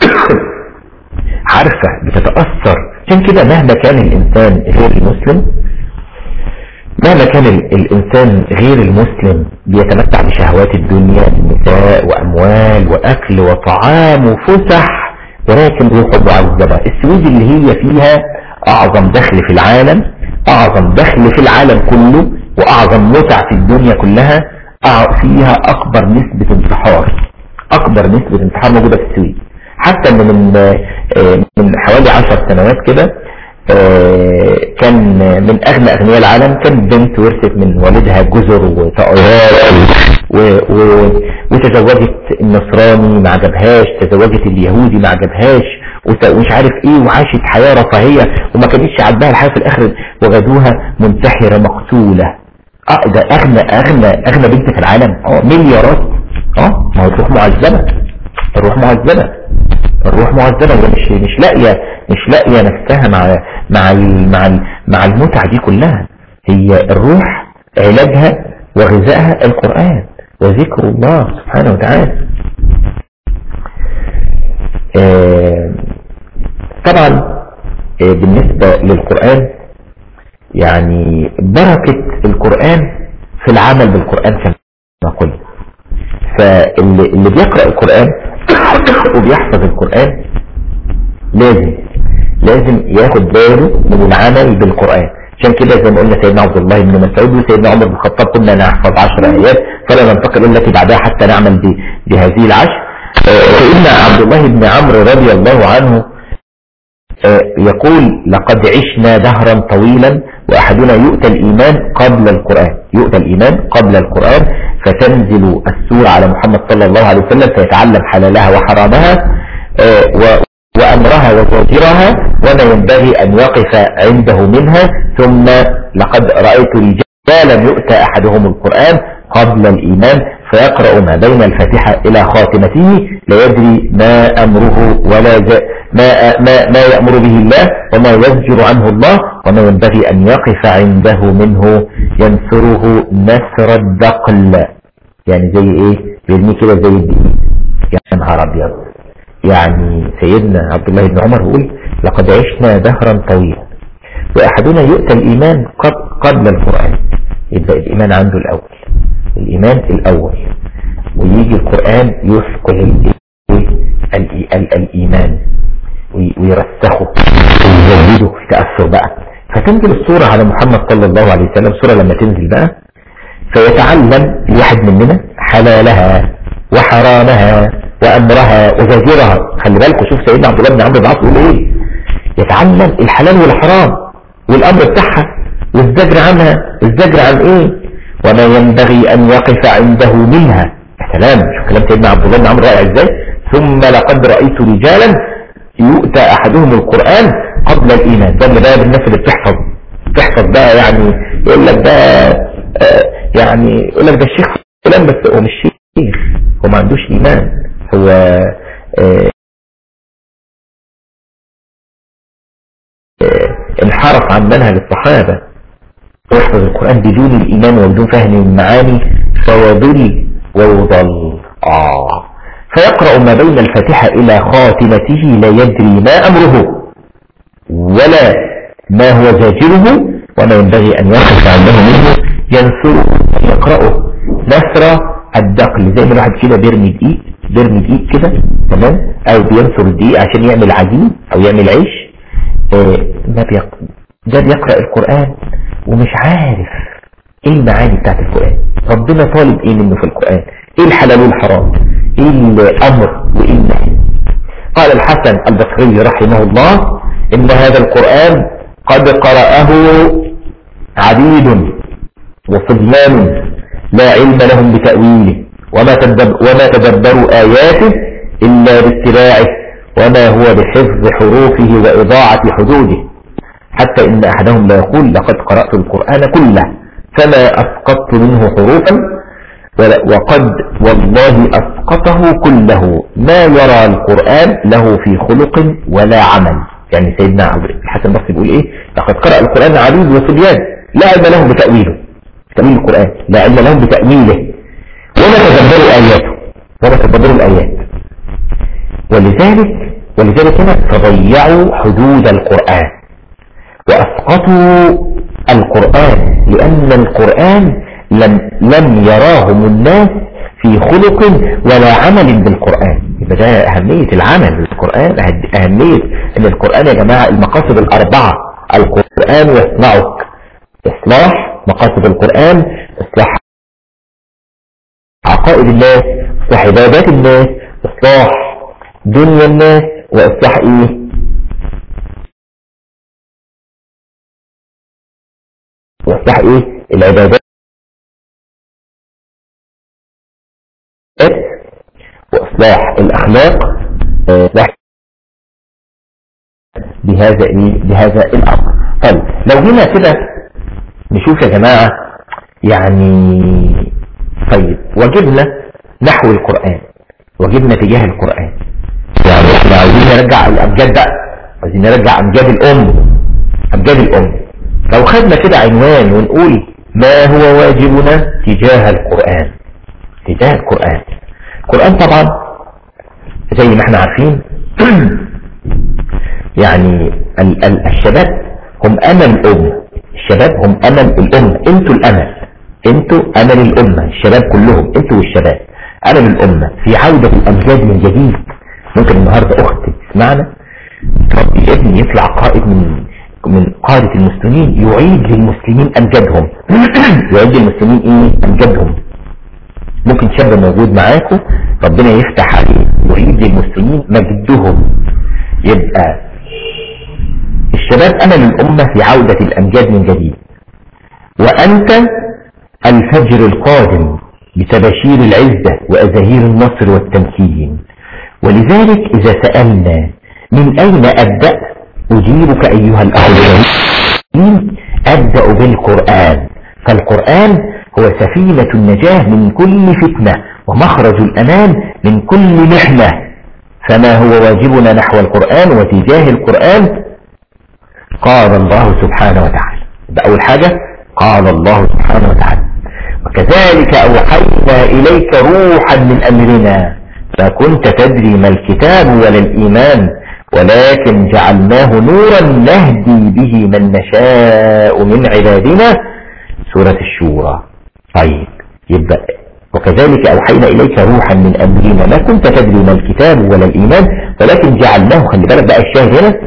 عارفة بتتأثر عشان كده مهما كان الإنسان غير المسلم مهما كان الإنسان غير المسلم بيتمتع بشهوات الدنيا نساء وأموال وأكل وطعام وفسح ولكن روحه معذبة السويد اللي هي فيها أعظم دخل في العالم أعظم دخل في العالم كله وأعظم متع في الدنيا كلها فيها أكبر نسبة انتحار أكبر نسبة انتحار موجودة في السويد حتى من من حوالي عشر سنوات كده كان من أغنى أغنياء العالم كان بنت ورثت من والدها جزر وطائرات وتزوجت النصراني ما عجبهاش تزوجت اليهودي ما عجبهاش ومش عارف ايه وعاشت حياة رفاهية وما كانتش عجبها الحياة في الاخر وغدوها منتحرة مقتولة اه ده اغنى اغنى اغنى بنت في العالم اه مليارات اه ما هو الروح معذبة الروح معذبة الروح معذبة هي مش مش لاقية مش لاقية نفسها مع مع مع مع المتع دي كلها هي الروح علاجها وغذائها القرآن وذكر الله سبحانه وتعالى آه طبعا آه بالنسبة للقرآن يعني بركة القرآن في العمل بالقرآن كما قلت فاللي اللي بيقرأ القرآن وبيحفظ القرآن لازم لازم ياخد باله من العمل بالقرآن عشان كده زي ما قلنا سيدنا عبد الله بن مسعود وسيدنا عمر بن الخطاب كنا نحفظ 10 ايات فلا ننتقل الا التي بعدها حتى نعمل بهذه العشر سيدنا عبد الله بن عمرو رضي الله عنه يقول لقد عشنا دهرا طويلا واحدنا يؤتى الايمان قبل القرآن يؤتى الايمان قبل القرآن فتنزل السورة على محمد صلى الله عليه وسلم فيتعلم حلالها وحرامها وأمرها وزوجرها وما ينبغي أن يقف عنده منها ثم لقد رأيت رجالا يؤتى أحدهم القرآن قبل الإيمان فيقرأ ما بين الفاتحة إلى خاتمته لا يدري ما أمره ولا ما, ما, ما يأمر به الله وما يزجر عنه الله وما ينبغي أن يقف عنده منه ينصره نسر الدقل يعني زي إيه بيرمي كده زي الدقيق يا نهار أبيض يعني سيدنا عبد الله بن عمر يقول لقد عشنا دهرا طويلا وأحدنا يؤتى الإيمان قبل القرآن يبدأ الإيمان عنده الأول الإيمان الأول ويجي القرآن يثقل الإيمان ويرسخه ويزوده في تأثر بقى فتنزل الصورة على محمد صلى الله عليه وسلم الصورة لما تنزل بقى فيتعلم الواحد مننا حلالها وحرامها وأمرها وزجرها خلي بالكم شوف سيدنا عبد الله بن عمرو بن العاص يقول ايه يتعلم الحلال والحرام والأمر بتاعها والزجر عنها الزجر عن ايه وما ينبغي أن يقف عنده منها سلام شوف كلام سيدنا عبد الله بن عمرو رائع ازاي ثم لقد رأيت رجالا يؤتى أحدهم القرآن قبل الإيمان ده اللي بقى بالناس اللي بتحفظ بتحفظ بقى يعني يقول لك ده آه يعني يقول لك ده الشيخ فلان بس هو مش شيخ هو ما عندوش إيمان هو آه آه انحرف عن منهج الصحابة يحفظ القرآن بدون الإيمان وبدون فهم المعاني فيضل ويضل آه فيقرأ ما بين الفاتحة إلى خاتمته لا يدري ما أمره ولا ما هو زاجره وما ينبغي أن يقف عنده منه ينصره يقرأه نثر الدقل زي ما الواحد كده بيرمي دقيق بيرمي دقيق كده تمام أو بينصر الدقيق عشان يعمل عجين أو يعمل عيش آه ما, بيق... ده بيقرأ القرآن ومش عارف ايه المعاني بتاعت القرآن ربنا طالب ايه منه في القرآن ايه الحلال والحرام ايه الامر وايه النهي قال الحسن البصري رحمه الله ان هذا القرآن قد قرأه عبيد وصبيان لا علم لهم بتأويله وما, تدب وما تدبروا آياته إلا باتباعه وما هو بحفظ حروفه وإضاعة حدوده حتى إن أحدهم لا يقول لقد قرأت القرآن كله فما أسقطت منه حروفا وقد والله أسقطه كله ما يرى القرآن له في خلق ولا عمل يعني سيدنا الحسن البصري بيقول إيه لقد قرأ القرآن عبيد وصبيان لا علم لهم بتأويله تأويل القرآن لا علم لهم بتأويله وما تدبروا آياته وما تدبروا الآيات ولذلك ولذلك هنا تضيعوا حدود القرآن وأسقطوا القرآن لأن القرآن لم, لم يراهم الناس في خلق ولا عمل بالقرآن يبقى ده أهمية العمل بالقرآن أهمية أن القرآن يا جماعة المقاصد الأربعة القرآن يصنعك إصلاح مقاصد القرآن إصلاح عقائد الناس إصلاح عبادات الناس إصلاح دنيا الناس وإصلاح إيه وإصلاح إيه العبادات وإصلاح الأخلاق إصلاح بهذا إيه بهذا الأمر طيب لو هنا كده نشوف يا جماعة يعني طيب وجبنا نحو القرآن وجبنا تجاه القرآن يعني احنا عايزين نرجع الأمجاد بقى عايزين نرجع أمجاد الأم أمجاد الأم لو خدنا كده عنوان ونقول ما هو واجبنا تجاه القرآن تجاه القرآن القرآن طبعا زي ما احنا عارفين يعني ال ال الشباب هم أمل الأمة الشباب هم أمل الأمة انتوا الأمل انتوا أمل الأمة الشباب كلهم انتوا والشباب أمل الأمة في عودة الأمجاد من جديد ممكن النهاردة أخت تسمعنا تربي ابني يطلع قائد من من قادة المسلمين يعيد للمسلمين أمجادهم يعيد للمسلمين إيه أمجادهم ممكن شاب موجود معاكم ربنا يفتح عليه يعيد للمسلمين مجدهم يبقى الشباب أمل الأمة في عودة الأمجاد من جديد وأنت الفجر القادم بتباشير العزة وأزهير النصر والتمكين ولذلك إذا سألنا من أين أبدأ أجيبك أيها الأخوين أبدأ بالقرآن فالقرآن هو سفينة النجاة من كل فتنة ومخرج الأمان من كل محنة فما هو واجبنا نحو القرآن وتجاه القرآن قال الله سبحانه وتعالى ده أول حاجة قال الله سبحانه وتعالى وكذلك أوحينا إليك روحا من أمرنا فكنت تدري ما الكتاب ولا الإيمان ولكن جعلناه نورا نهدي به من نشاء من عبادنا سورة الشورى طيب يبقى وكذلك أوحينا إليك روحا من أمرنا ما كنت تدري ما الكتاب ولا الإيمان ولكن جعلناه خلي بالك بقى الشاهد هنا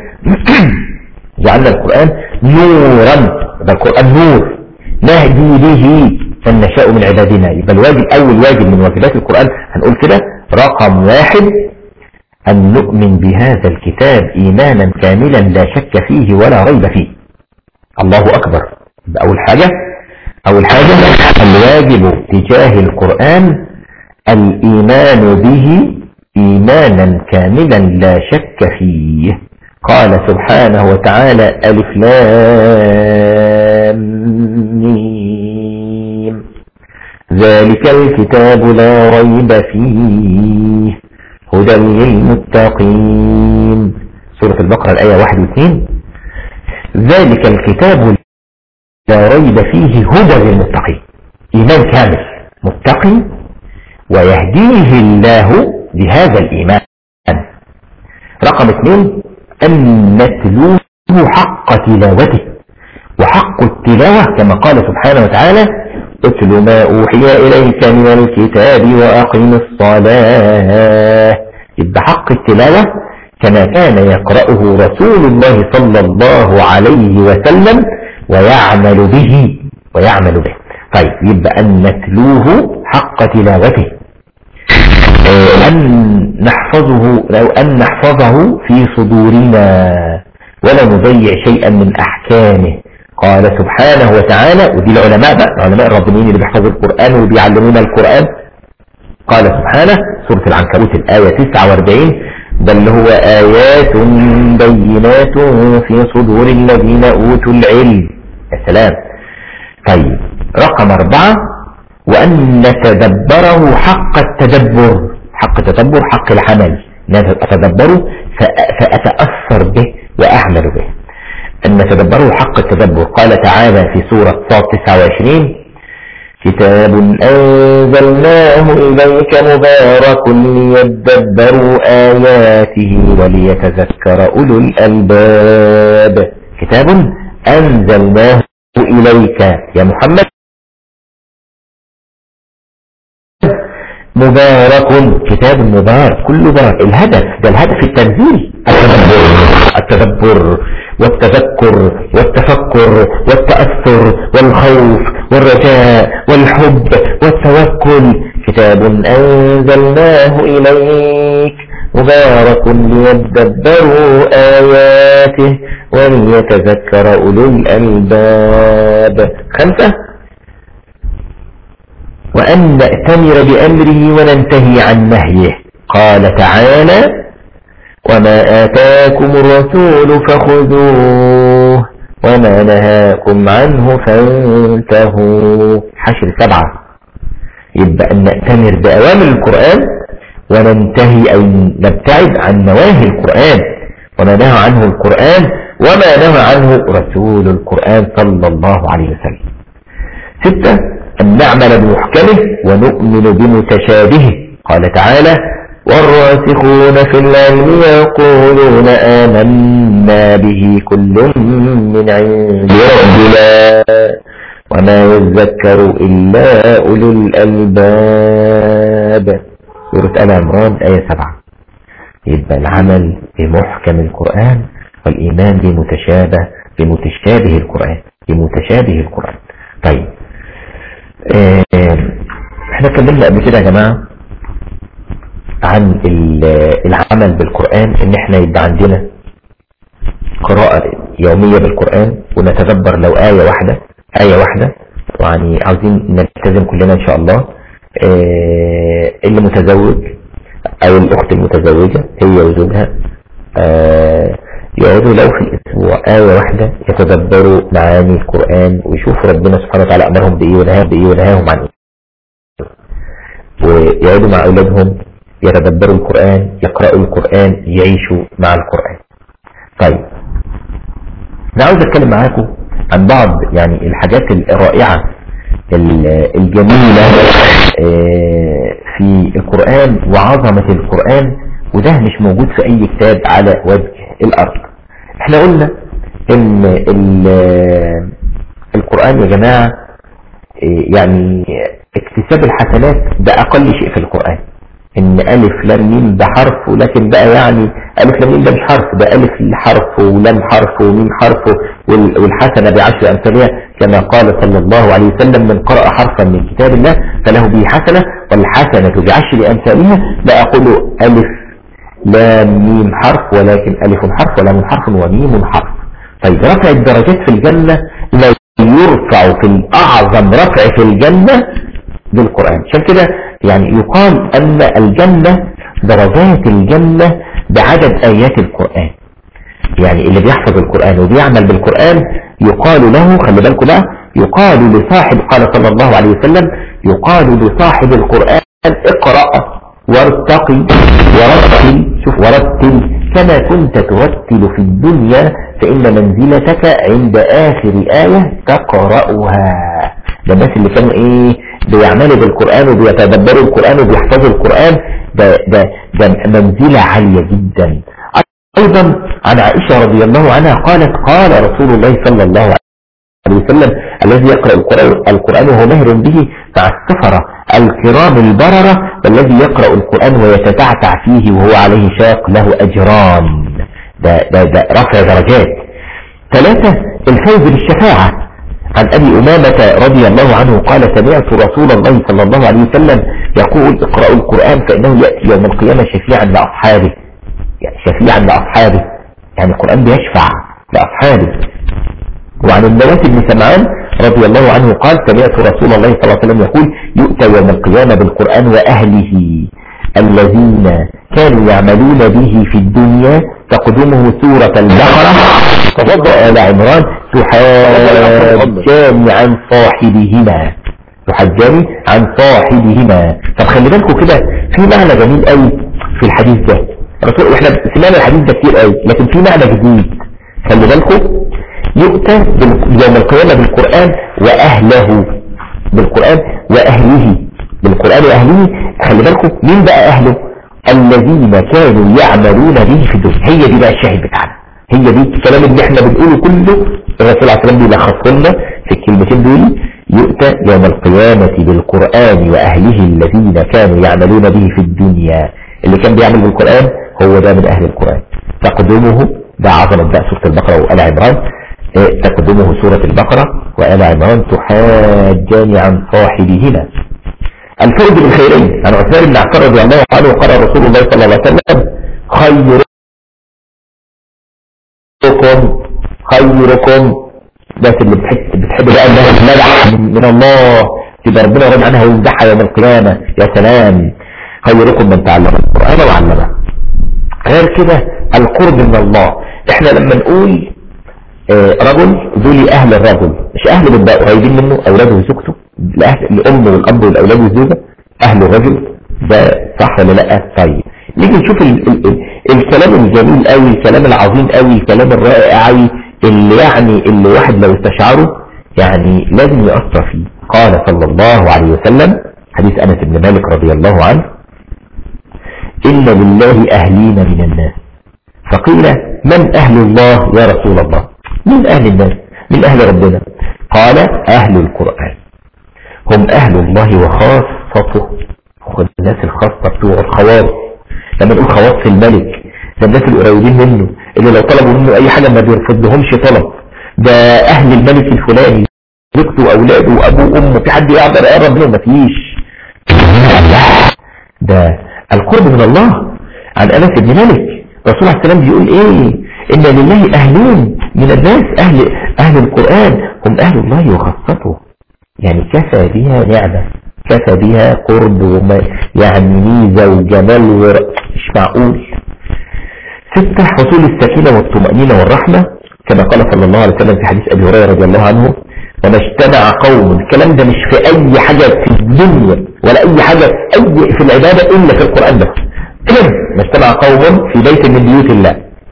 جعلنا القرآن نورا ده القرآن نور نهدي به من نشاء من عبادنا يبقى الواجب أول واجب من واجبات القرآن هنقول كده رقم واحد أن نؤمن بهذا الكتاب إيمانا كاملا لا شك فيه ولا ريب فيه الله أكبر أول حاجة أول حاجة الواجب تجاه القرآن الإيمان به إيمانا كاملا لا شك فيه قال سبحانه وتعالى ألف لام ميم ذلك الكتاب لا ريب فيه هدى للمتقين سورة البقرة الآية 1 و 2 ذلك الكتاب لا ريب فيه هدى للمتقين إيمان كامل متقي ويهديه الله بهذا الإيمان رقم اثنين أن نتلوه حق تلاوته وحق التلاوة كما قال سبحانه وتعالى اتل ما أوحي إليك من الكتاب وأقم الصلاة يبقى حق التلاوة كما كان يقرأه رسول الله صلى الله عليه وسلم ويعمل به ويعمل به طيب يبقى أن نتلوه حق تلاوته أن نحفظه لو أن نحفظه في صدورنا ولا نضيع شيئا من أحكامه قال سبحانه وتعالى ودي العلماء بقى العلماء الربانيين اللي بيحفظوا القرآن وبيعلمونا القرآن قال سبحانه سورة العنكبوت الآية 49 بل هو آيات بينات في صدور الذين أوتوا العلم يا سلام طيب رقم أربعة وأن نتدبره حق التدبر حق التدبر حق العمل أتدبره فأتأثر به وأعمل به أن نتدبره حق التدبر قال تعالى في سورة صاد 29 كتاب أنزلناه إليك مبارك ليدبروا آياته وليتذكر أولو الألباب كتاب أنزلناه إليك يا محمد مبارك كتاب مبارك كله بارك الهدف ده الهدف التنزيل التدبر التدبر والتذكر والتفكر والتأثر والخوف والرجاء والحب والتوكل كتاب أنزلناه إليك مبارك ليدبروا آياته وليتذكر أولو الألباب خمسة وأن نأتمر بأمره وننتهي عن نهيه قال تعالى وما آتاكم الرسول فخذوه وما نهاكم عنه فانتهوا حشر سبعة يبقى أن نأتمر بأوامر القرآن وننتهي أي نبتعد عن نواهي القرآن وما نهى عنه القرآن وما نهى عنه رسول القرآن صلى الله عليه وسلم ستة أن نعمل بمحكمه ونؤمن بمتشابهه قال تعالى والراسخون في العلم يقولون آمنا به كل من عند ربنا وما يذكر إلا أولو الألباب سورة آل عمران آية 7 يبقى العمل بمحكم القرآن والإيمان بمتشابه بمتشابه القرآن بمتشابه القرآن طيب اه احنا اتكلمنا قبل كده يا جماعة عن العمل بالقرآن ان احنا يبقى عندنا قراءة يومية بالقرآن ونتدبر لو آية واحدة آية واحدة يعني عاوزين نلتزم كلنا ان شاء الله اه اللي متزوج او الاخت المتزوجة هي وزوجها اه يقعدوا لو في الاسبوع آية واحدة يتدبروا معاني القرآن ويشوفوا ربنا سبحانه وتعالى امرهم بايه ونهاهم بايه ونهاهم عن ايه ويقعدوا مع اولادهم يتدبروا القرآن يقرأوا القرآن يعيشوا مع القرآن طيب أنا عاوز أتكلم معاكم عن بعض يعني الحاجات الرائعة الجميلة في القرآن وعظمة القرآن وده مش موجود في أي كتاب على وجه الأرض احنا قلنا ان القرآن يا جماعة يعني اكتساب الحسنات ده أقل شيء في القرآن ان الف لام ميم ده حرف ولكن بقى يعني الف لام ميم ده مش حرف ده الف حرف ولام حرف وميم حرف والحسنة بعشر امثالها كما قال صلى الله عليه وسلم من قرأ حرفا من كتاب الله فله به حسنة والحسنة بعشر امثالها لا اقول الف لام ميم حرف ولكن الف حرف ولام حرف وميم حرف طيب رفع الدرجات في الجنة لا يرفع في الاعظم رفع في الجنة بالقرآن عشان كده يعني يقال أن الجنة درجات الجنة بعدد آيات القرآن يعني اللي بيحفظ القرآن وبيعمل بالقرآن يقال له خلي بالكم بقى يقال لصاحب قال صلى الله عليه وسلم يقال لصاحب القرآن اقرأ وارتقي ورتل شوف ورتل كما كنت ترتل في الدنيا فإن منزلتك عند آخر آية تقرأها ده الناس اللي كانوا ايه بيعملوا بالقرآن وبيتدبروا القرآن وبيحفظوا القرآن ده, ده, ده منزلة عالية جدا أيضا عن عائشة رضي الله عنها قالت قال رسول الله صلى الله عليه وسلم الذي يقرأ القرآن, القرآن وهو مهر به مع السفرة الكرام البررة والذي يقرأ القرآن ويتتعتع فيه وهو عليه شاق له أجران ده, ده, ده رفع درجات ثلاثة الفوز بالشفاعة عن أبي أمامة رضي الله عنه قال سمعت رسول الله صلى الله عليه وسلم يقول اقرأوا القرآن فإنه يأتي يوم القيامة شفيعا لأصحابه يعني شفيعا لأصحابه يعني القرآن بيشفع لأصحابه وعن النواس بن سمعان رضي الله عنه قال سمعت رسول الله صلى الله عليه وسلم يقول يؤتى يوم القيامة بالقرآن وأهله الذين كانوا يعملون به في الدنيا تقدمه سورة البقرة تفضل آل عمران تحاجان عن صاحبهما تحجاني عن صاحبهما طب خلي بالكم كده في معنى جميل قوي في الحديث ده الرسول احنا سمعنا الحديث ده كتير قوي لكن في معنى جديد خلي بالكم يؤتى يوم القيامة بالقرآن وأهله بالقرآن وأهله بالقرآن وأهله خلي بالكم مين بقى أهله الذين كانوا يعملون به في الدنيا هي دي بقى الشاهد بتاعنا هي دي الكلام اللي احنا بنقوله كله الرسول عليه السلام بيلخص لنا في الكلمتين دول يؤتى يوم القيامة بالقرآن وأهله الذين كانوا يعملون به في الدنيا اللي كان بيعمل بالقرآن هو ده من أهل القرآن تقدمه ده عظمة بقى سورة البقرة وآل عمران تقدمه سورة البقرة وآل عمران تحاجان عن صاحبهما الفرد بالخيرين عن عثمان بن عفان رضي الله عنه قال رسول الله صلى الله عليه وسلم خيركم خيركم الناس اللي بتحب بتحب بقى انها تمدح من, من الله تبقى ربنا راضي عنها ويمدحها يوم القيامة يا سلام خيركم من تعلم القرآن وعلمه غير كده القرب من الله احنا لما نقول اه رجل دول اهل الرجل مش اهل بنبقى قريبين منه اولاده وزوجته الاهل الام والاب والاولاد والزوجه اهل الرجل ده صح ولا لا طيب نيجي نشوف ال ال ال الكلام الجميل قوي الكلام العظيم قوي الكلام الرائع قوي اللي يعني اللي واحد لو استشعره يعني لازم يأثر فيه قال صلى الله عليه وسلم حديث أنس بن مالك رضي الله عنه إن لله أهلين من الناس فقيل من أهل الله يا رسول الله من أهل الناس من أهل ربنا قال أهل القرآن هم أهل الله وخاصته الناس الخاصة بتوع الخواص لما نقول خواص الملك ده الناس القريبين منه اللي لو طلبوا منه اي حاجة ما بيرفض لهمش طلب ده اهل الملك الفلاني زوجته واولاده وابوه وامه في حد يقدر يقرب منهم مفيش ده القرب من الله عن انس بن مالك الرسول عليه السلام بيقول ايه ان لله اهلين من الناس اهل اهل القرآن هم اهل الله وخاصته يعني كفى بها نعمة كفى بها قرب وما يعني ميزة وجمال ور... مش معقول ستة حصول السكينة والطمأنينة والرحمة كما قال صلى الله عليه وسلم في حديث أبي هريرة رضي الله عنه وما اجتمع قوم الكلام ده مش في أي حاجة في الدنيا ولا أي حاجة في, أي في العبادة إلا في القرآن بس ما اجتمع قوم في بيت من بيوت الله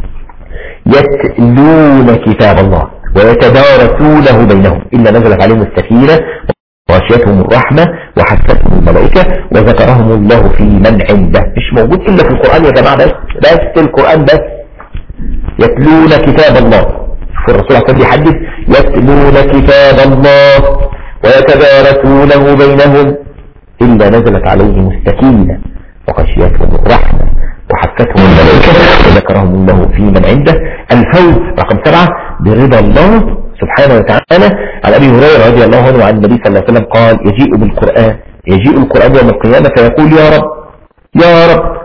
يتلون كتاب الله ويتدارسونه بينهم إلا نزلت عليهم السكينة وغشيتهم الرحمة وحفتهم الملائكة وذكرهم الله في من عنده مش موجود إلا في القرآن يا جماعة بس بس في القرآن بس يتلون كتاب الله في الرسول عليه يحدث يتلون كتاب الله ويتدارسونه بينهم إلا نزلت عليهم السكينة وغشيتهم الرحمة وحفتهم الملائكة وذكرهم الله في من عنده الفوز رقم سبعة برضا الله سبحانه وتعالى عن أبي هريرة رضي الله عنه وعن النبي صلى الله عليه وسلم قال يجيء بالقرآن يجيء القرآن يوم القيامة فيقول يا رب يا رب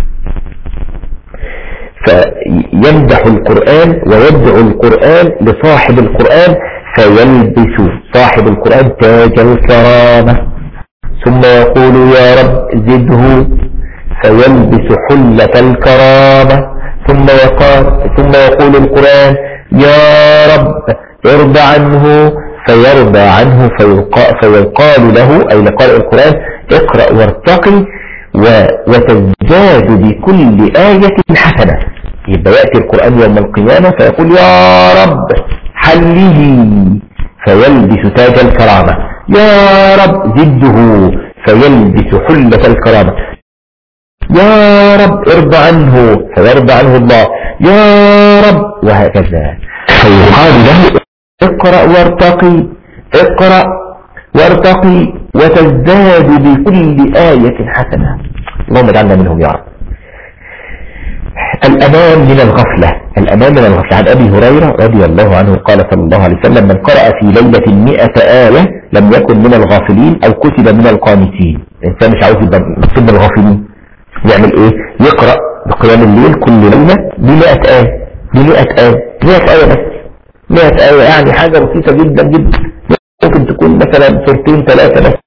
فيمدح القرآن ويدعو القرآن لصاحب القرآن فيلبس صاحب القرآن تاج الكرامة ثم يقول يا رب زده فيلبس حلة الكرامة ثم يقال ثم يقول القرآن يا رب ارضى عنه فيرضى عنه فيقال له أي لقارئ القرآن اقرأ وارتقي وتزداد بكل آية حسنة يبقى يأتي القرآن يوم القيامة فيقول يا رب حله فيلبس تاج الكرامة يا رب زده فيلبس حلة الكرامة يا رب ارضى عنه فيرضى عنه الله يا رب وهكذا فيقال له اقرأ وارتقي اقرأ وارتقي وتزداد بكل آية حسنة اللهم اجعلنا منهم يا رب الأمان من الغفلة الأمان من الغفلة عن أبي هريرة رضي الله عنه قال صلى الله عليه وسلم من قرأ في ليلة مئة آية لم يكن من الغافلين أو كتب من القانتين الإنسان مش عاوز يبقى من الغافلين يعمل إيه يقرأ بقيام الليل كل ليلة بمئة آية بمئة آية مئة آية بس مئة آية يعني حاجة بسيطة جدا جدا ممكن تكون مثلا سورتين ثلاثة بس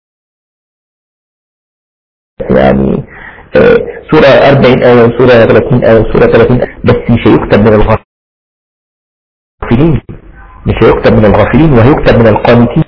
يعني آه، سورة 40 آية وسورة 30 آية وسورة 30 آية بس مش هيكتب من الغافلين مش هيكتب من الغافلين وهيكتب من القانتين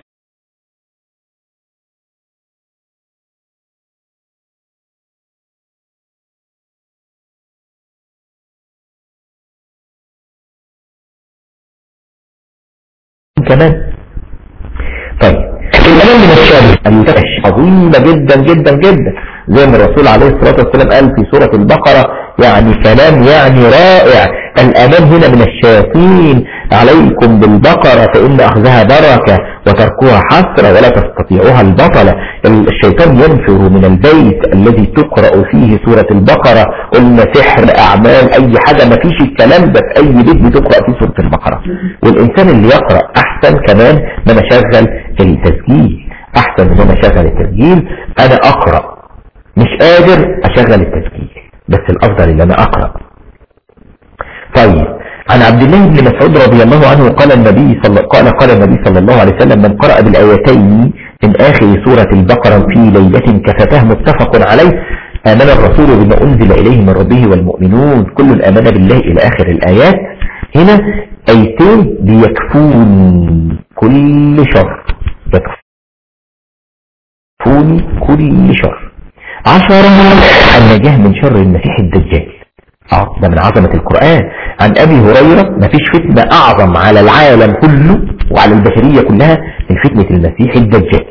كمان طيب الكلام من الشام المتفش عظيمة جدا جدا جدا زي ما الرسول عليه الصلاة والسلام قال في سورة البقرة يعني كلام يعني رائع الأمان هنا من الشياطين عليكم بالبقرة فإن أخذها بركة وتركوها حسرة ولا تستطيعوها البطلة الشيطان ينفر من البيت الذي تقرأ فيه سورة البقرة قلنا سحر أعمال أي حاجة ما فيش الكلام ده في أي بيت بتقرأ فيه سورة البقرة والإنسان اللي يقرأ أحسن كمان من أشغل التسجيل أحسن من أنا أشغل التسجيل أنا أقرأ مش قادر أشغل التسجيل بس الأفضل ان أنا أقرأ طيب عن عبد الله بن مسعود رضي الله عنه قال النبي صلى قال قال النبي صلى الله عليه وسلم من قرأ بالآيتين من آخر سورة البقرة في ليلة كفتاه متفق عليه آمن الرسول بما أنزل إليه من ربه والمؤمنون كل آمن بالله إلى آخر الآيات هنا أيتين بيكفون كل شر يكفون كل شر عشرة النجاة من شر المسيح الدجال اه ده من عظمة القرآن عن أبي هريرة مفيش فتنة أعظم على العالم كله وعلى البشرية كلها من فتنة المسيح الدجال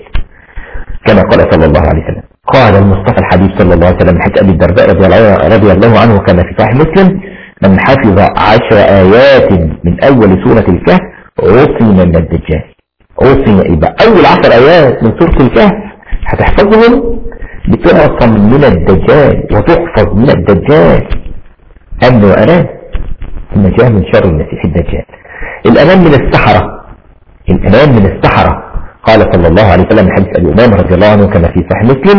كما قال صلى الله عليه وسلم قال المصطفى الحبيب صلى الله عليه وسلم من حتى أبي الدرداء رضي الله عنه كما في صحيح مسلم من حفظ عشر آيات من أول سورة الكهف عصم من الدجال عصم يبقى أول عشر آيات من سورة الكهف هتحفظهم بتعصم من الدجال وتحفظ من الدجال أمن وأمان النجاة من شر المسيح الدجال الأمان من السحرة الأمان من السحرة قال صلى الله عليه وسلم حديث أبي أمام رضي الله عنه كما في صحيح مسلم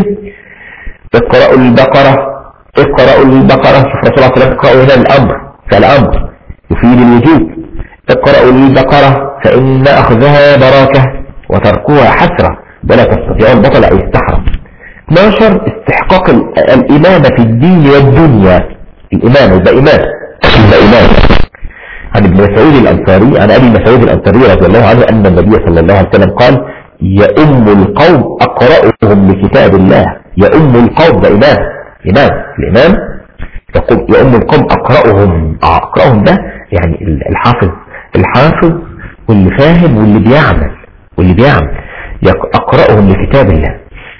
اقرأوا البقرة اقرأوا البقرة شوف رسول الله صلى الله عليه وسلم اقرأوا هنا الأمر فالأمر يفيد الوجود اقرأوا البقرة فإن أخذها بركة وتركوها حسرة ولا تستطيعون البطل أي السحرة 12 استحقاق الإمامة في الدين والدنيا الإمامة يبقى إمام يبقى إمام عن ابن مسعود الأنصاري عن أبي مسعود الأنصاري رضي الله عنه أن النبي صلى الله عليه وسلم قال يؤم القوم أقرأهم لكتاب الله يؤم القوم ده إمام إمام الإمام يقول يؤم القوم أقرأهم أقرأهم ده يعني الحافظ الحافظ واللي فاهم واللي بيعمل واللي بيعمل أقرأهم لكتاب الله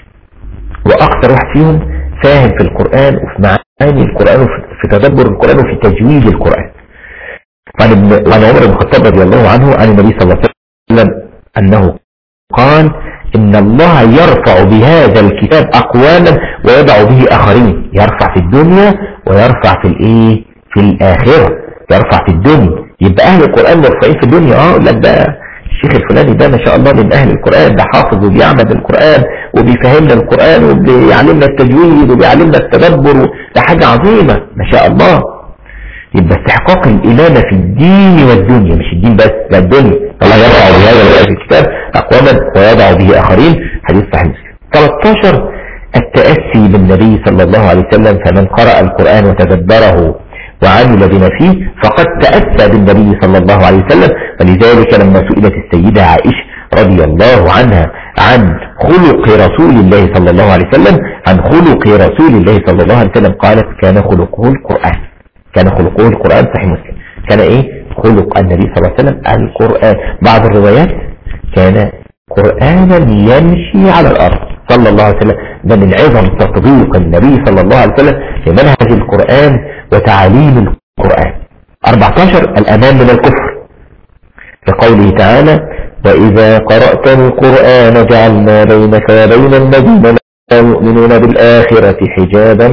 وأكثر واحد فيهم فاهم في القرآن وفي معاني القرآن وفي تدبر القرآن وفي تجويد القرآن عن, عن عمر بن الخطاب رضي الله عنه عن النبي صلى الله عليه وسلم أنه قال إن الله يرفع بهذا الكتاب أقواما ويضع به آخرين يرفع في الدنيا ويرفع في الإيه في الآخرة يرفع في الدنيا يبقى أهل القرآن مرفعين في الدنيا اه لا ده الشيخ الفلاني ده ما شاء الله من أهل القرآن ده حافظ وبيعمد القرآن وبيفهمنا القرآن وبيعلمنا التجويد وبيعلمنا التدبر ده حاجة عظيمة ما شاء الله يبقى استحقاق الإمامة في الدين والدنيا مش الدين بس ده الدنيا الله يضع بهذا الكتاب أقواما ويضع به آخرين حديث صحيح 13 التأسي بالنبي صلى الله عليه وسلم فمن قرأ القرآن وتدبره وعمل بما فيه فقد تأسى بالنبي صلى الله عليه وسلم ولذلك لما سئلت السيدة عائشة رضي الله عنها عن خلق رسول الله صلى الله عليه وسلم عن خلق رسول الله صلى الله عليه وسلم قالت كان خلقه القرآن كان خلقه القرآن صحيح مسلم كان ايه خلق النبي صلى الله عليه وسلم القرآن بعض الروايات كان قرآنا يمشي على الأرض صلى الله عليه وسلم ده من عظم تطبيق النبي صلى الله عليه وسلم لمنهج القرآن وتعليم القرآن 14 الأمان من الكفر لقوله تعالى وإذا قرأت القرآن جعلنا بينك وبين الذين لا يؤمنون بالآخرة حجابا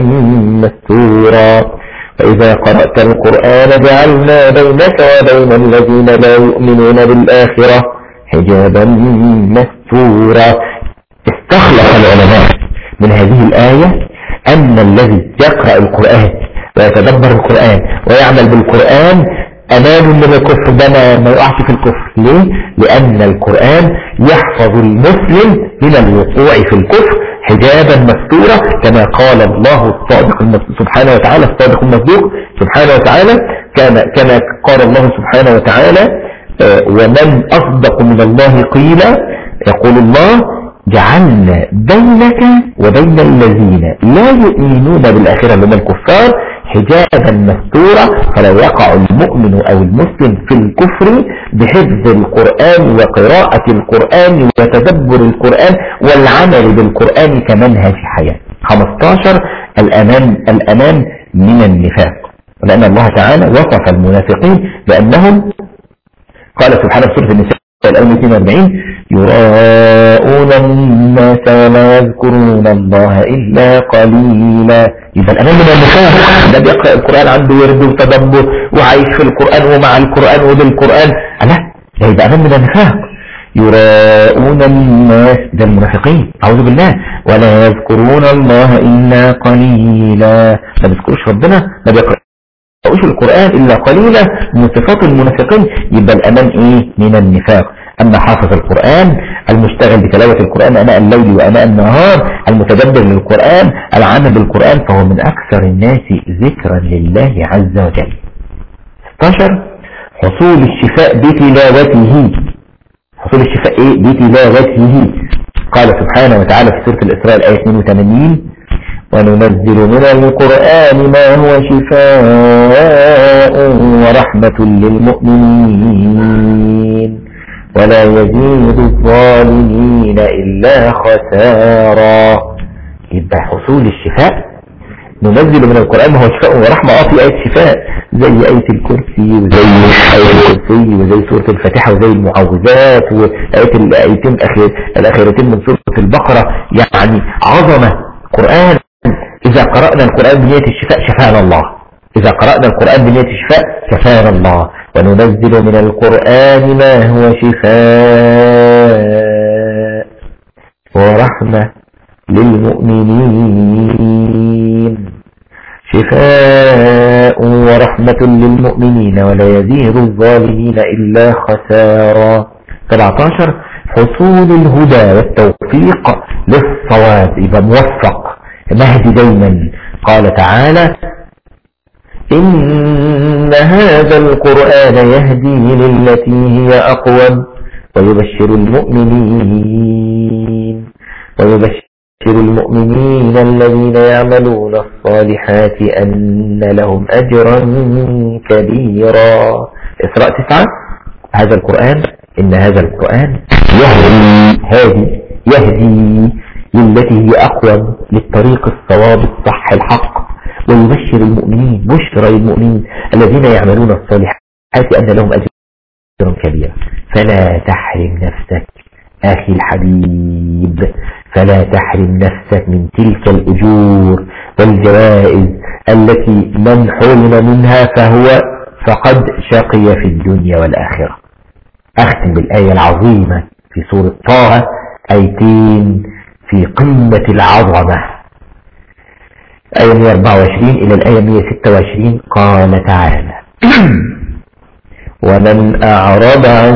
مستورا فإذا قرأت القرآن جعلنا بينك وبين الذين لا يؤمنون بالآخرة حجابا مستورا استخلص العلماء من هذه الآية أن الذي يقرأ القرآن ويتدبر القرآن ويعمل بالقرآن أمان من الكفر ده ما يقعش في الكفر ليه؟ لأن القرآن يحفظ المسلم من الوقوع في الكفر حجابا مستورا كما قال الله الصادق سبحانه وتعالى الصادق المصدوق سبحانه وتعالى كما كما قال الله سبحانه وتعالى آه، ومن أصدق من الله قيلا يقول الله جعلنا بينك وبين الذين لا يؤمنون بالآخرة من الكفار حجابا مستورا فلا يقع المؤمن أو المسلم في الكفر بحفظ القرآن وقراءة القرآن وتدبر القرآن والعمل بالقرآن كمنهج حياة 15 الأمان, الأمان من النفاق لأن الله تعالى وصف المنافقين بأنهم قال سبحانه في سورة النساء الآية 240 يراءون الناس ولا يذكرون الله إلا قليلا يبقى الأمام من النفاق ده بيقرأ القرآن عنده ورد وتدبر وعايش في القرآن ومع القرآن وبالقرآن لا ده يبقى أمام من النفاق يراءون الناس ده المنافقين أعوذ بالله ولا يذكرون الله إلا قليلا ما بيذكرش ربنا ما بيقرأوش القرآن إلا قليلا من صفات المنافقين يبقى الأمان إيه من النفاق أما حافظ القرآن المشتغل بتلاوة القرآن أناء الليل وأناء النهار المتدبر للقرآن العامل بالقرآن فهو من أكثر الناس ذكرا لله عز وجل 16 حصول الشفاء بتلاوته حصول الشفاء إيه بتلاوته قال سبحانه وتعالى في سورة الإسراء الآية 82 وننزل من القرآن ما هو شفاء ورحمة للمؤمنين ولا يزيد الظالمين إلا خسارا يبقى حصول الشفاء ننزل من القرآن ما هو شفاء ورحمة اه في آية شفاء زي آية الكرسي وزي آية الكرسي وزي سورة الفاتحة وزي المعوذات وآية الآيتين الأخيرتين من سورة البقرة يعني عظمة قرآن إذا قرأنا القرآن بنية الشفاء شفانا الله إذا قرأنا القرآن بنية الشفاء شفانا الله وننزل من القرآن ما هو شفاء ورحمة للمؤمنين شفاء ورحمة للمؤمنين ولا يزيد الظالمين إلا خسارا 17 حصول الهدى والتوفيق للصواب إذا موفق مهدي دايما قال تعالى إن هذا القرآن يهدي للتي هي أقوم ويبشر المؤمنين ويبشر المؤمنين الذين يعملون الصالحات أن لهم أجرا كبيرا إسراء تسعة هذا القرآن إن هذا القرآن يهدي هادي يهدي للتي هي أقوم للطريق الصواب الصح الحق ويبشر المؤمنين بشرى للمؤمنين الذين يعملون الصالحات أن لهم أجر كبير فلا تحرم نفسك أخي الحبيب فلا تحرم نفسك من تلك الأجور والجوائز التي من حرم منها فهو فقد شقي في الدنيا والآخرة أختم بالآية العظيمة في سورة طه أيتين في قمة العظمة آية 124 إلى الآية 126 قال تعالى ومن أعرض عن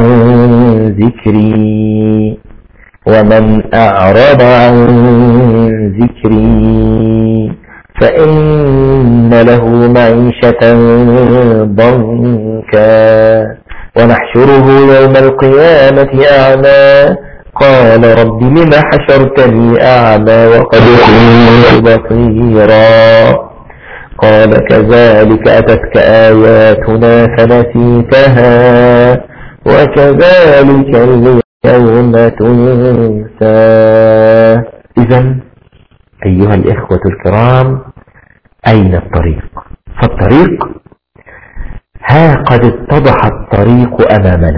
ذكري ومن أعرض عن ذكري فإن له معيشة ضنكا ونحشره يوم القيامة أعمى قال رب لما حشرتني أعمى وقد كنت بصيرا قال كذلك أتتك آياتنا فنسيتها وكذلك اليوم تنسى إذا أيها الإخوة الكرام أين الطريق فالطريق ها قد اتضح الطريق أمامنا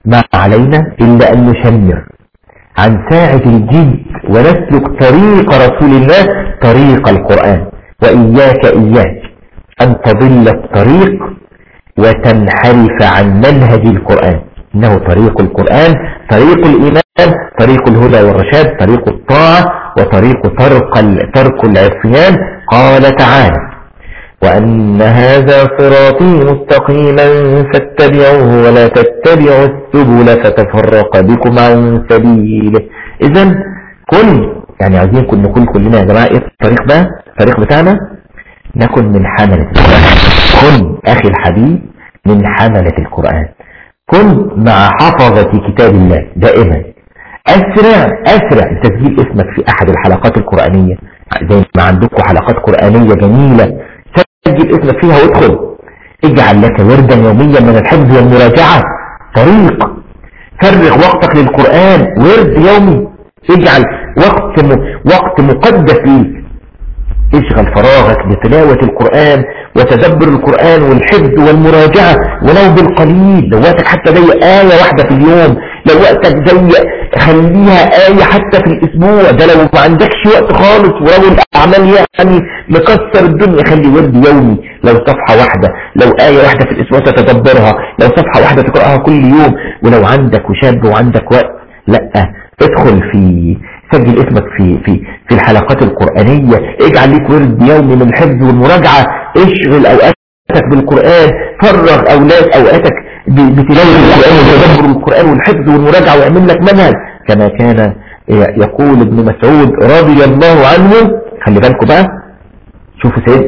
ما علينا إلا أن نشمر عن ساعة الجد ونسلك طريق رسول الله طريق القرآن وإياك إياك أن تضل الطريق وتنحرف عن منهج القرآن إنه طريق القرآن طريق الإيمان طريق الهدى والرشاد طريق الطاعة وطريق ترك ترك العصيان قال تعالى وأن هذا صراطي مستقيما فاتبعوه ولا تتبعوا السبل فتفرق بكم عن سبيله إذا كل يعني عايزين نكون كلنا يا جماعة إيه الطريق ده الطريق بتاعنا نكن من حملة القرآن كن أخي الحبيب من حملة القرآن كن مع حفظة كتاب الله دائما أسرع أسرع لتسجيل اسمك في أحد الحلقات القرآنية زي ما عندكم حلقات قرآنية جميلة سجل اسمك فيها وادخل اجعل لك وردا يوميا من الحفظ والمراجعة طريق فرغ وقتك للقرآن ورد يومي اجعل وقت م... وقت مقدس ليك اشغل فراغك بتلاوة القرآن وتدبر القرآن والحفظ والمراجعة ولو بالقليل لو وقتك حتى زي آية واحدة في اليوم لو وقتك زي خليها آية حتى في الأسبوع ده لو ما عندكش وقت خالص ولو الأعمال يعني مكسر الدنيا خلي ورد يومي لو صفحة واحدة لو آية واحدة في الأسبوع تتدبرها لو صفحة واحدة تقرأها كل يوم ولو عندك وشاب وعندك وقت لا ادخل في سجل اسمك في في في الحلقات القرآنية اجعل ليك ورد يومي من الحفظ والمراجعة اشغل اوقاتك بالقرآن فرغ اولاد اوقاتك بتلاوة القرآن وتدبر القرآن والحفظ والمراجعة واعمل لك منهج كما كان يقول ابن مسعود رضي الله عنه خلي بالكم بقى شوفوا سيد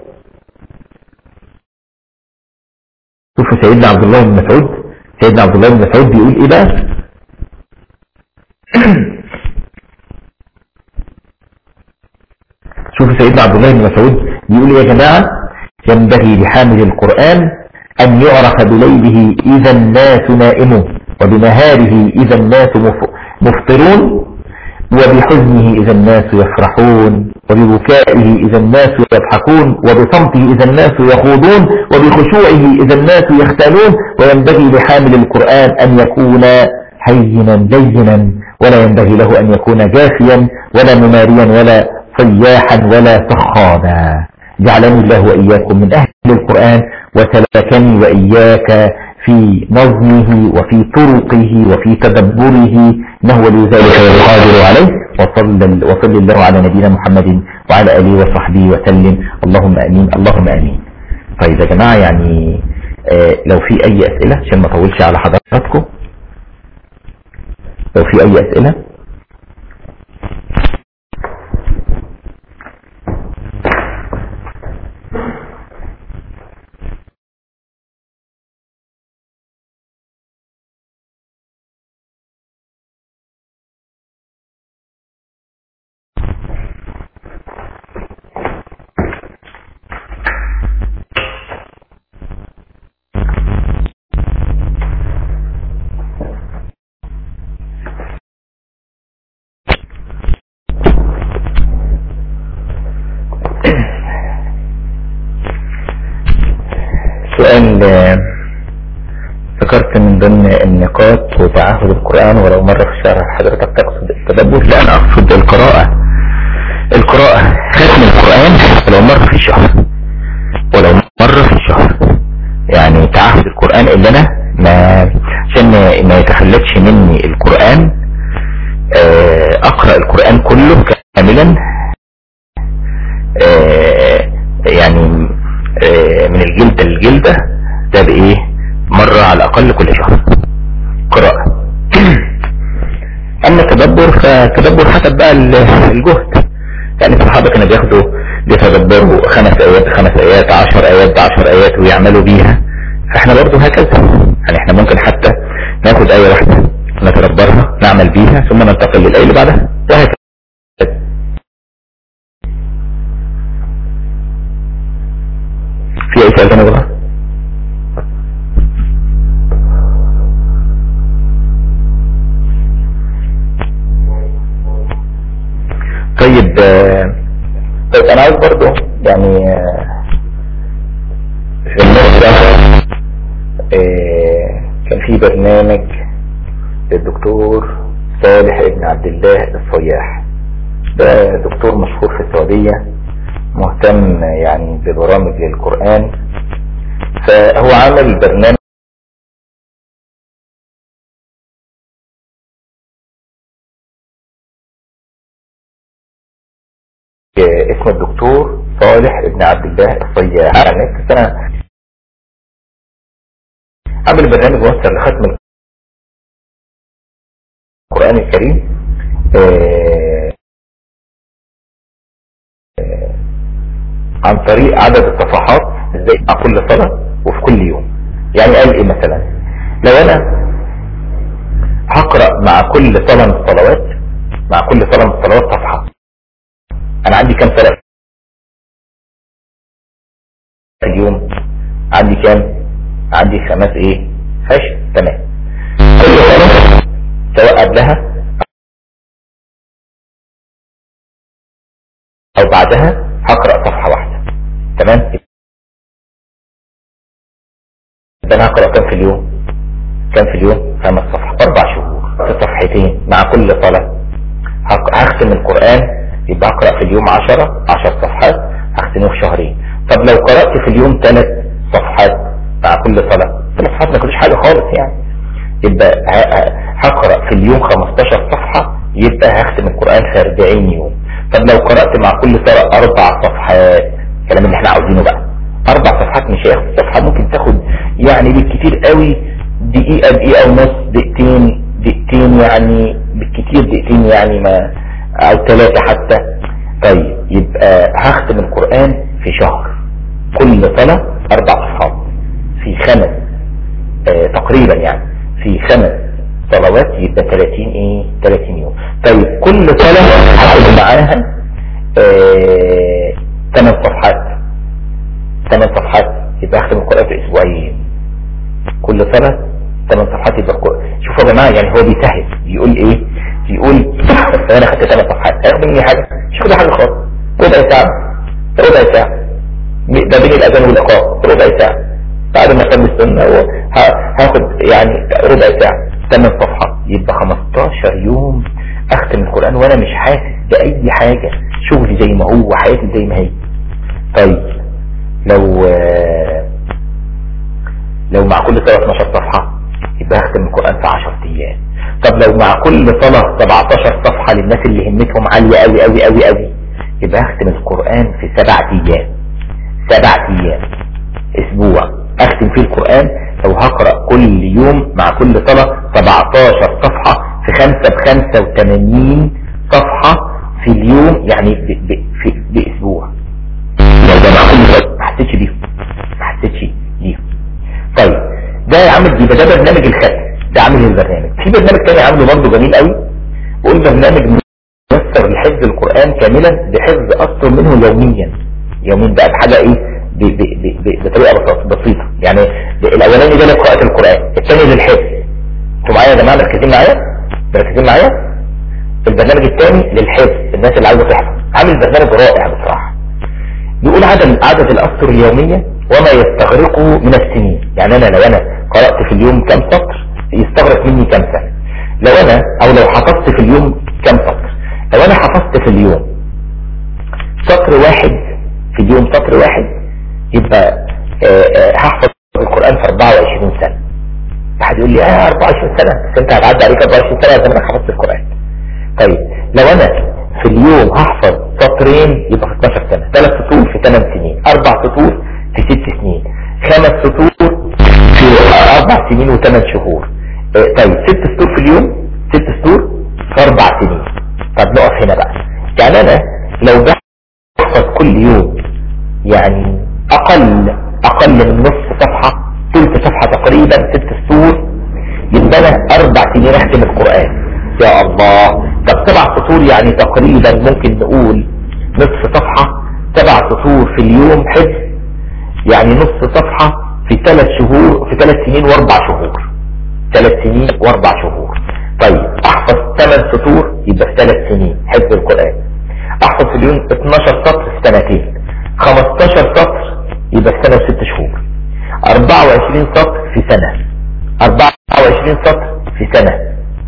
شوفوا سيدنا عبد الله بن مسعود سيدنا عبد الله بن مسعود بيقول ايه بقى شوفوا سيدنا عبد الله بن مسعود بيقول يا جماعة ينبغي لحامل القرآن أن يعرف بليله إذا الناس نائمون وبنهاره إذا الناس مفطرون وبحزنه إذا الناس يفرحون وببكائه إذا الناس يضحكون وبصمته إذا الناس يخوضون وبخشوعه إذا الناس يختالون وينبغي لحامل القرآن أن يكون هينا لينا ولا ينبغي له أن يكون جافيا ولا مماريا ولا صياحا ولا سخابا جعلني الله وإياكم من أهل القرآن وسلكني وإياك في نظمه وفي طرقه وفي تدبره إنه ولي ذلك والقادر عليه وصل, وصل الله على نبينا محمد وعلى آله وصحبه وسلم اللهم أمين اللهم أمين طيب يا جماعة يعني آه لو في أي أسئلة عشان ما أطولش على حضراتكم لو في أي أسئلة سؤال ذكرت من ضمن النقاط وتعهد القرآن ولو مرة في الشهر حضرتك تقصد التدبر لا أنا أقصد القراءة القراءة ختم القرآن ولو مرة في الشهر ولو مرة في الشهر يعني تعهد القرآن اللي أنا ما عشان ما يتخلتش مني القرآن أقرأ القرآن كله كاملا يعني من الجلدة للجلدة ده بايه مرة على الاقل كل شهر قراءة اما التدبر فتدبر حسب بقى الجهد يعني الصحابة كانوا بياخدوا بيتدبروا خمس ايات خمس ايات عشر ايات عشر ايات ويعملوا بيها فاحنا برضو هكذا يعني احنا ممكن حتى ناخد اية واحدة نتدبرها نعمل بيها ثم ننتقل للآية اللي بعدها وهكذا في اي سؤال تاني بقى طيب طيب انا عايز برضو يعني في النقطة كان في برنامج الدكتور صالح ابن عبد الله الصياح ده دكتور مشهور في السعودية مهتم يعني ببرامج للقرآن فهو عمل برنامج اسمه الدكتور صالح ابن عبد الله الصياح يعني سنة عمل برنامج وصل لختم القرآن الكريم آه، آه، عن طريق عدد الصفحات ازاي مع كل صلاة وفي كل يوم يعني قال ايه مثلا لو انا هقرأ مع كل صلاة من الصلوات مع كل صلاة من الصلوات صفحة انا عندي كام صلاة في اليوم عندي كام عندي خمس ايه فش تمام كل صلاة سواء قبلها او بعدها هقرأ صفحة واحدة تمام ده انا هقرأ كام في اليوم كام في اليوم خمس صفحات اربع شهور في صفحتين مع كل صلاة هق- هختم القرآن يبقى اقرأ في اليوم عشرة عشر صفحات هختمه في شهرين طب لو قرأت في اليوم ثلاث صفحات مع كل صلاة ثلاث صفحات ما كلش حاجة خالص يعني يبقى ه- ه- هقرأ في اليوم 15 صفحة يبقى هختم القرآن في 40 يوم طب لو قرأت مع كل صلاة اربع صفحات الكلام اللي احنا عاوزينه بقى اربع صفحات مش هياخد صفحة ممكن تاخد يعني بالكتير قوي دقيقة دقيقة ونص دقيقتين دقيقتين يعني بالكتير دقيقتين يعني ما او ثلاثة حتى طيب يبقى هختم القرآن في شهر كل صلاة اربع صفحات في خمس آه تقريبا يعني في خمس صلوات يبقى 30 ايه 30 يوم طيب كل صلاة هاخد معاها آه 8 صفحات 8 صفحات يبقى اختم القرآن في اسبوعين كل سنة 8 صفحات يبقى القرآن شوفوا يا جماعة يعني هو بيسهل بيقول ايه بيقول انا خدت 8 صفحات هياخد مني حاجة مش هاخد حاجة خالص ربع ساعة ربع ساعة ده بين الاذان والاقامة ربع ساعة بعد ما اصلي السنة هو ه- هاخد يعني ربع ساعة 8 صفحات يبقى 15 يوم اختم القرآن وانا مش حاسس بأي حاجة شغلي زي ما هو حياتي زي ما هي طيب لو آه، لو مع كل صلاة 12 صفحة يبقى هختم القرآن في 10 ايام طب لو مع كل صلاة 17 صفحة للناس اللي همتهم عالية قوي قوي قوي قوي يبقى هختم القرآن في 7 ايام 7 ايام اسبوع اختم فيه القرآن لو هقرأ كل يوم مع كل صلاة 17 صفحة في 5 ب 85 صفحة في اليوم يعني ب ب في باسبوع لو ده مع كل صلاة ما حسيتش بيهم ما حسيتش بيهم طيب ده عامل يبقى ده برنامج الختم ده عامل البرنامج في برنامج تاني عامله برضه جميل قوي بقول برنامج ميسر لحفظ القرآن كاملا بحفظ أسطر منه يوميا يوميا بقى بحاجة ايه ب ب ب ب بطريقة بسيطة بسيطة يعني الاولاني ده لقراءة القرآن الثاني للحفظ انتوا معايا يا جماعة مركزين معايا مركزين معايا البرنامج الثاني للحفظ الناس اللي عايزة تحفظ عامل برنامج رائع بصراحة بيقول عدد عدد الأسطر اليومية وما يستغرقه من السنين يعني أنا لو أنا قرأت في اليوم كم سطر يستغرق مني كم سنة لو أنا أو لو حفظت في اليوم كم سطر لو أنا حفظت في اليوم سطر واحد في اليوم سطر واحد يبقى آه، آه، هحفظ القرآن في 24 سنة واحد يقول لي اه 24 سنة بس انت هتعدي عليك 24 سنة زي ما انا حفظت القرآن طيب لو انا في اليوم هحفظ سطرين يبقى في 12 سنة ثلاث سطور في 8 سنين اربع سطور في 6 سنين خمس سطور في اربع سنين وثمان شهور آه، طيب ست سطور في اليوم ست سطور في اربع سنين طب نقف هنا بقى يعني انا لو بحفظ كل يوم يعني اقل اقل من نص صفحة ثلث صفحة تقريبا ست سطور يبقى انا اربع سنين اختم القرآن يا الله طب سبع سطور يعني تقريبا ممكن نقول نصف صفحة سبع سطور في اليوم حفظ يعني نصف صفحة في ثلاث شهور في ثلاث سنين واربع شهور ثلاث سنين واربع شهور طيب احفظ ثمان سطور يبقى في ثلاث سنين حفظ القرآن احفظ في اليوم 12 سطر في سنتين 15 سطر يبقى في سنة وست شهور 24 سطر في سنة 24 سطر في سنة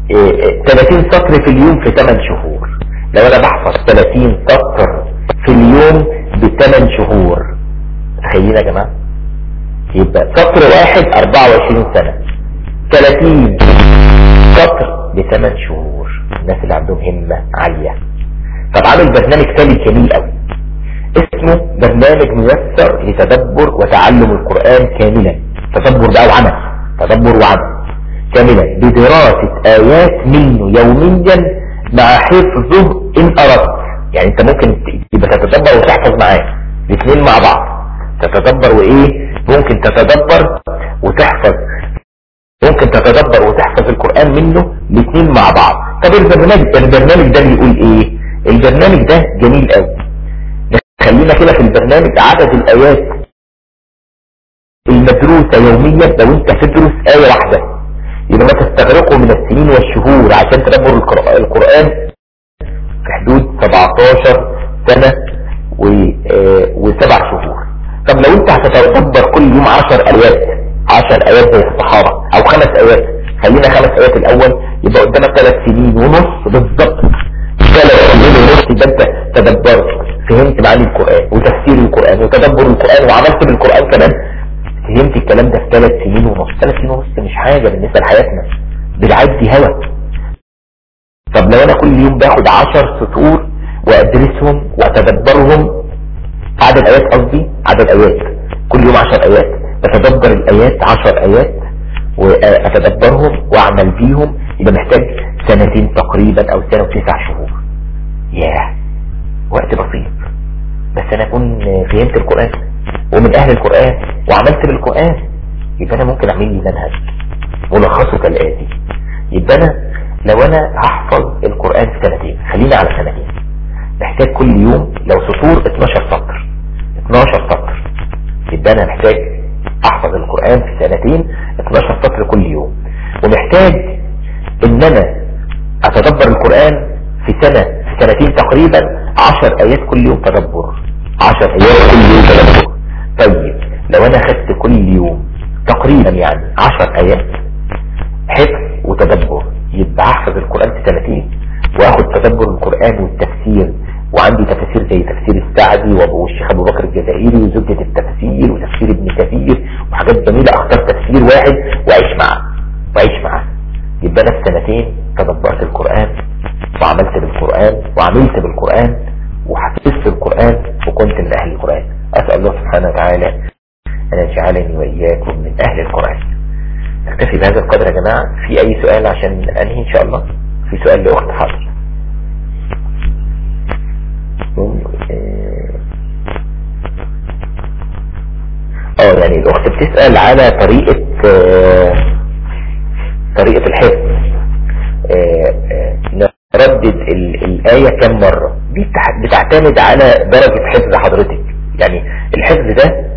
30 سطر في اليوم في 8 شهور لو انا بحفظ 30 سطر في اليوم ب 8 شهور تخيلين يا جماعة يبقى سطر واحد 24 سنة 30 سطر ب 8 شهور الناس اللي عندهم همة عالية طب عامل برنامج تاني جميل قوي اسمه برنامج ميسر لتدبر وتعلم القرآن كاملا تدبر بقى وعمل تدبر وعمل كاملا بدراسة آيات منه يوميا مع حفظه إن أردت يعني انت ممكن تبقى تتدبر وتحفظ معاه الاثنين مع بعض تتدبر وايه ممكن تتدبر وتحفظ ممكن تتدبر وتحفظ القرآن منه الاثنين مع بعض طب البرنامج البرنامج ده بيقول ايه البرنامج ده جميل قوي خلينا كده في البرنامج عدد الايات المدروسة يوميا لو انت تدرس آية واحدة يبقى ما تستغرقه من السنين والشهور عشان تدبر القرآن في حدود 17 سنة وسبع شهور طب لو انت هتتدبر كل يوم 10 ايات 10 ايات زي الصحابة او خمس ايات خلينا خمس ايات الاول يبقى قدامك ثلاث سنين ونص بالظبط ثلاث سنين ونص يبقى انت تدبرت فهمت معاني القرآن وتفسير القرآن وتدبر القرآن وعملت بالقرآن كمان فهمت الكلام ده في ثلاث سنين ونص ثلاث سنين ونص مش حاجة بالنسبة لحياتنا بالعدي هوا طب لو انا كل يوم باخد 10 سطور وادرسهم واتدبرهم عدد ايات قصدي عدد ايات كل يوم 10 ايات بتدبر الايات 10 ايات واتدبرهم واعمل بيهم يبقى محتاج سنتين تقريبا او سنة وتسع شهور ياه وقت بسيط بس انا اكون فهمت القرآن ومن اهل القرآن وعملت بالقرآن يبقى انا ممكن اعمل لي منهج ملخصه كالآتي يبقى انا لو انا هحفظ القرآن في سنتين خلينا على سنتين محتاج كل يوم لو سطور 12 سطر 12 سطر يبقى انا محتاج احفظ القرآن في سنتين 12 سطر كل يوم ومحتاج ان انا اتدبر القرآن في سنة في سنتين تقريبا 10 ايات كل يوم تدبر 10 ايات كل يوم تدبر طيب لو انا خدت كل يوم تقريبا يعني 10 ايات حفظ وتدبر يبقى احفظ القرآن في سنتين واخد تدبر القرآن والتفسير وعندي تفسير زي تفسير السعدي والشيخ ابو بكر الجزائري وزبدة التفسير وتفسير ابن كثير وحاجات جميلة اختار تفسير واحد واعيش معاه واعيش معاه يبقى انا في سنتين تدبرت القرآن وعملت بالقرآن وعملت بالقرآن وحفظت القرآن وكنت من اهل القرآن اسأل الله سبحانه وتعالى ان يجعلني واياكم من اهل القرآن نكتفي بهذا القدر يا جماعة في اي سؤال عشان انهي ان شاء الله في سؤال لاخت حاضر اه يعني الاخت بتسأل على طريقة آه طريقة الحفظ آه آه نردد الآية كم مرة دي بتعتمد على درجة حفظ حضرتك يعني الحفظ ده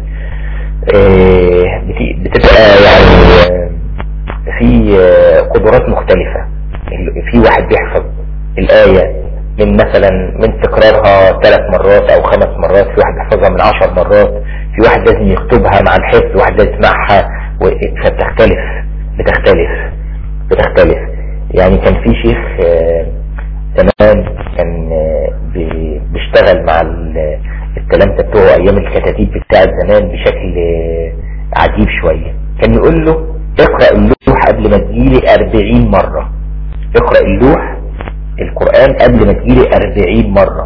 بتبقى يعني في قدرات مختلفة في واحد بيحفظ الآية من مثلا من تكرارها ثلاث مرات او خمس مرات في واحد يحفظها من عشر مرات في واحد لازم يكتبها مع الحفظ واحد لازم يسمعها فبتختلف بتختلف بتختلف يعني كان في شيخ زمان كان بيشتغل مع التلامذة بتوعه ايام الكتاتيب بتاعت زمان بشكل عجيب شوية كان يقول له اقرأ اللوح قبل ما تجيلي 40 مرة اقرأ اللوح القرآن قبل ما تجيلي 40 مرة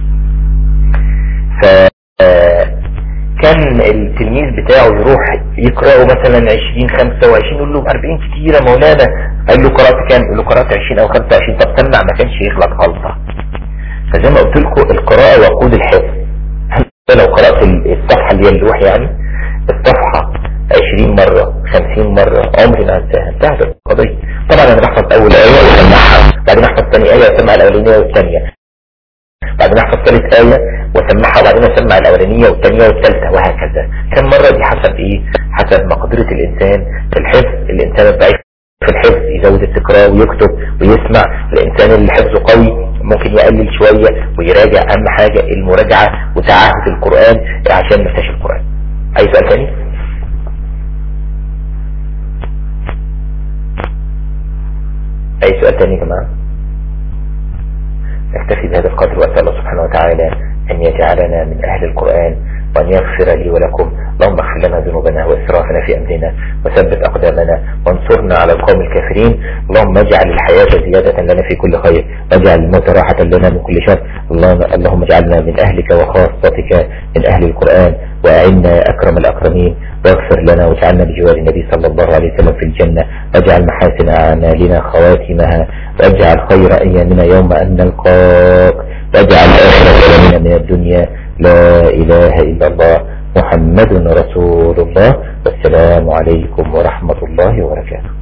فكان التلميذ بتاعه يروح يقرأه مثلا 20 25 يقول له 40 كتيرة مولانا قال له قرأت كام يقول له قرأت 20 او 25 طب سمع ما كانش يغلط غلطة فزي ما قلت لكم القراءة وقود الحفظ لو قرأت الصفحة اللي هي اللوح يعني الصفحة 20 مرة 50 مرة عمري ما انتهى انتهت القضية طبعا انا بحفظ اول آية واسمعها بعدين احفظ ثاني آية واسمع الاولانية والثانية بعدين احفظ ثالث آية واسمعها وبعدين اسمع الاولانية والثانية والثالثة وهكذا كم مرة دي حسب ايه حسب مقدرة الانسان في الحفظ الانسان الضعيف في الحفظ يزود التكرار ويكتب ويسمع الانسان اللي حفظه قوي ممكن يقلل شوية ويراجع اهم حاجة المراجعة وتعاهد القرآن عشان نفتش القرآن اي سؤال تاني اي سؤال تاني يا جماعة نكتفي بهذا القدر وأسأل الله سبحانه وتعالى أن يجعلنا من أهل القرآن وأن يغفر لي ولكم اللهم اغفر لنا ذنوبنا وإسرافنا في أمرنا وثبت أقدامنا وانصرنا على القوم الكافرين اللهم اجعل الحياة زيادة لنا في كل خير واجعل الموت راحة لنا من كل شر اللهم, اللهم اجعلنا من أهلك وخاصتك من أهل القرآن وأعنا يا أكرم الأكرمين واغفر لنا واجعلنا بجوار النبي صلى الله عليه وسلم في الجنة واجعل محاسن أعمالنا خواتمها واجعل خير أيامنا يوم أن نلقاك واجعل آخر كلامنا من الدنيا لا إله إلا الله محمد رسول الله والسلام عليكم ورحمة الله وبركاته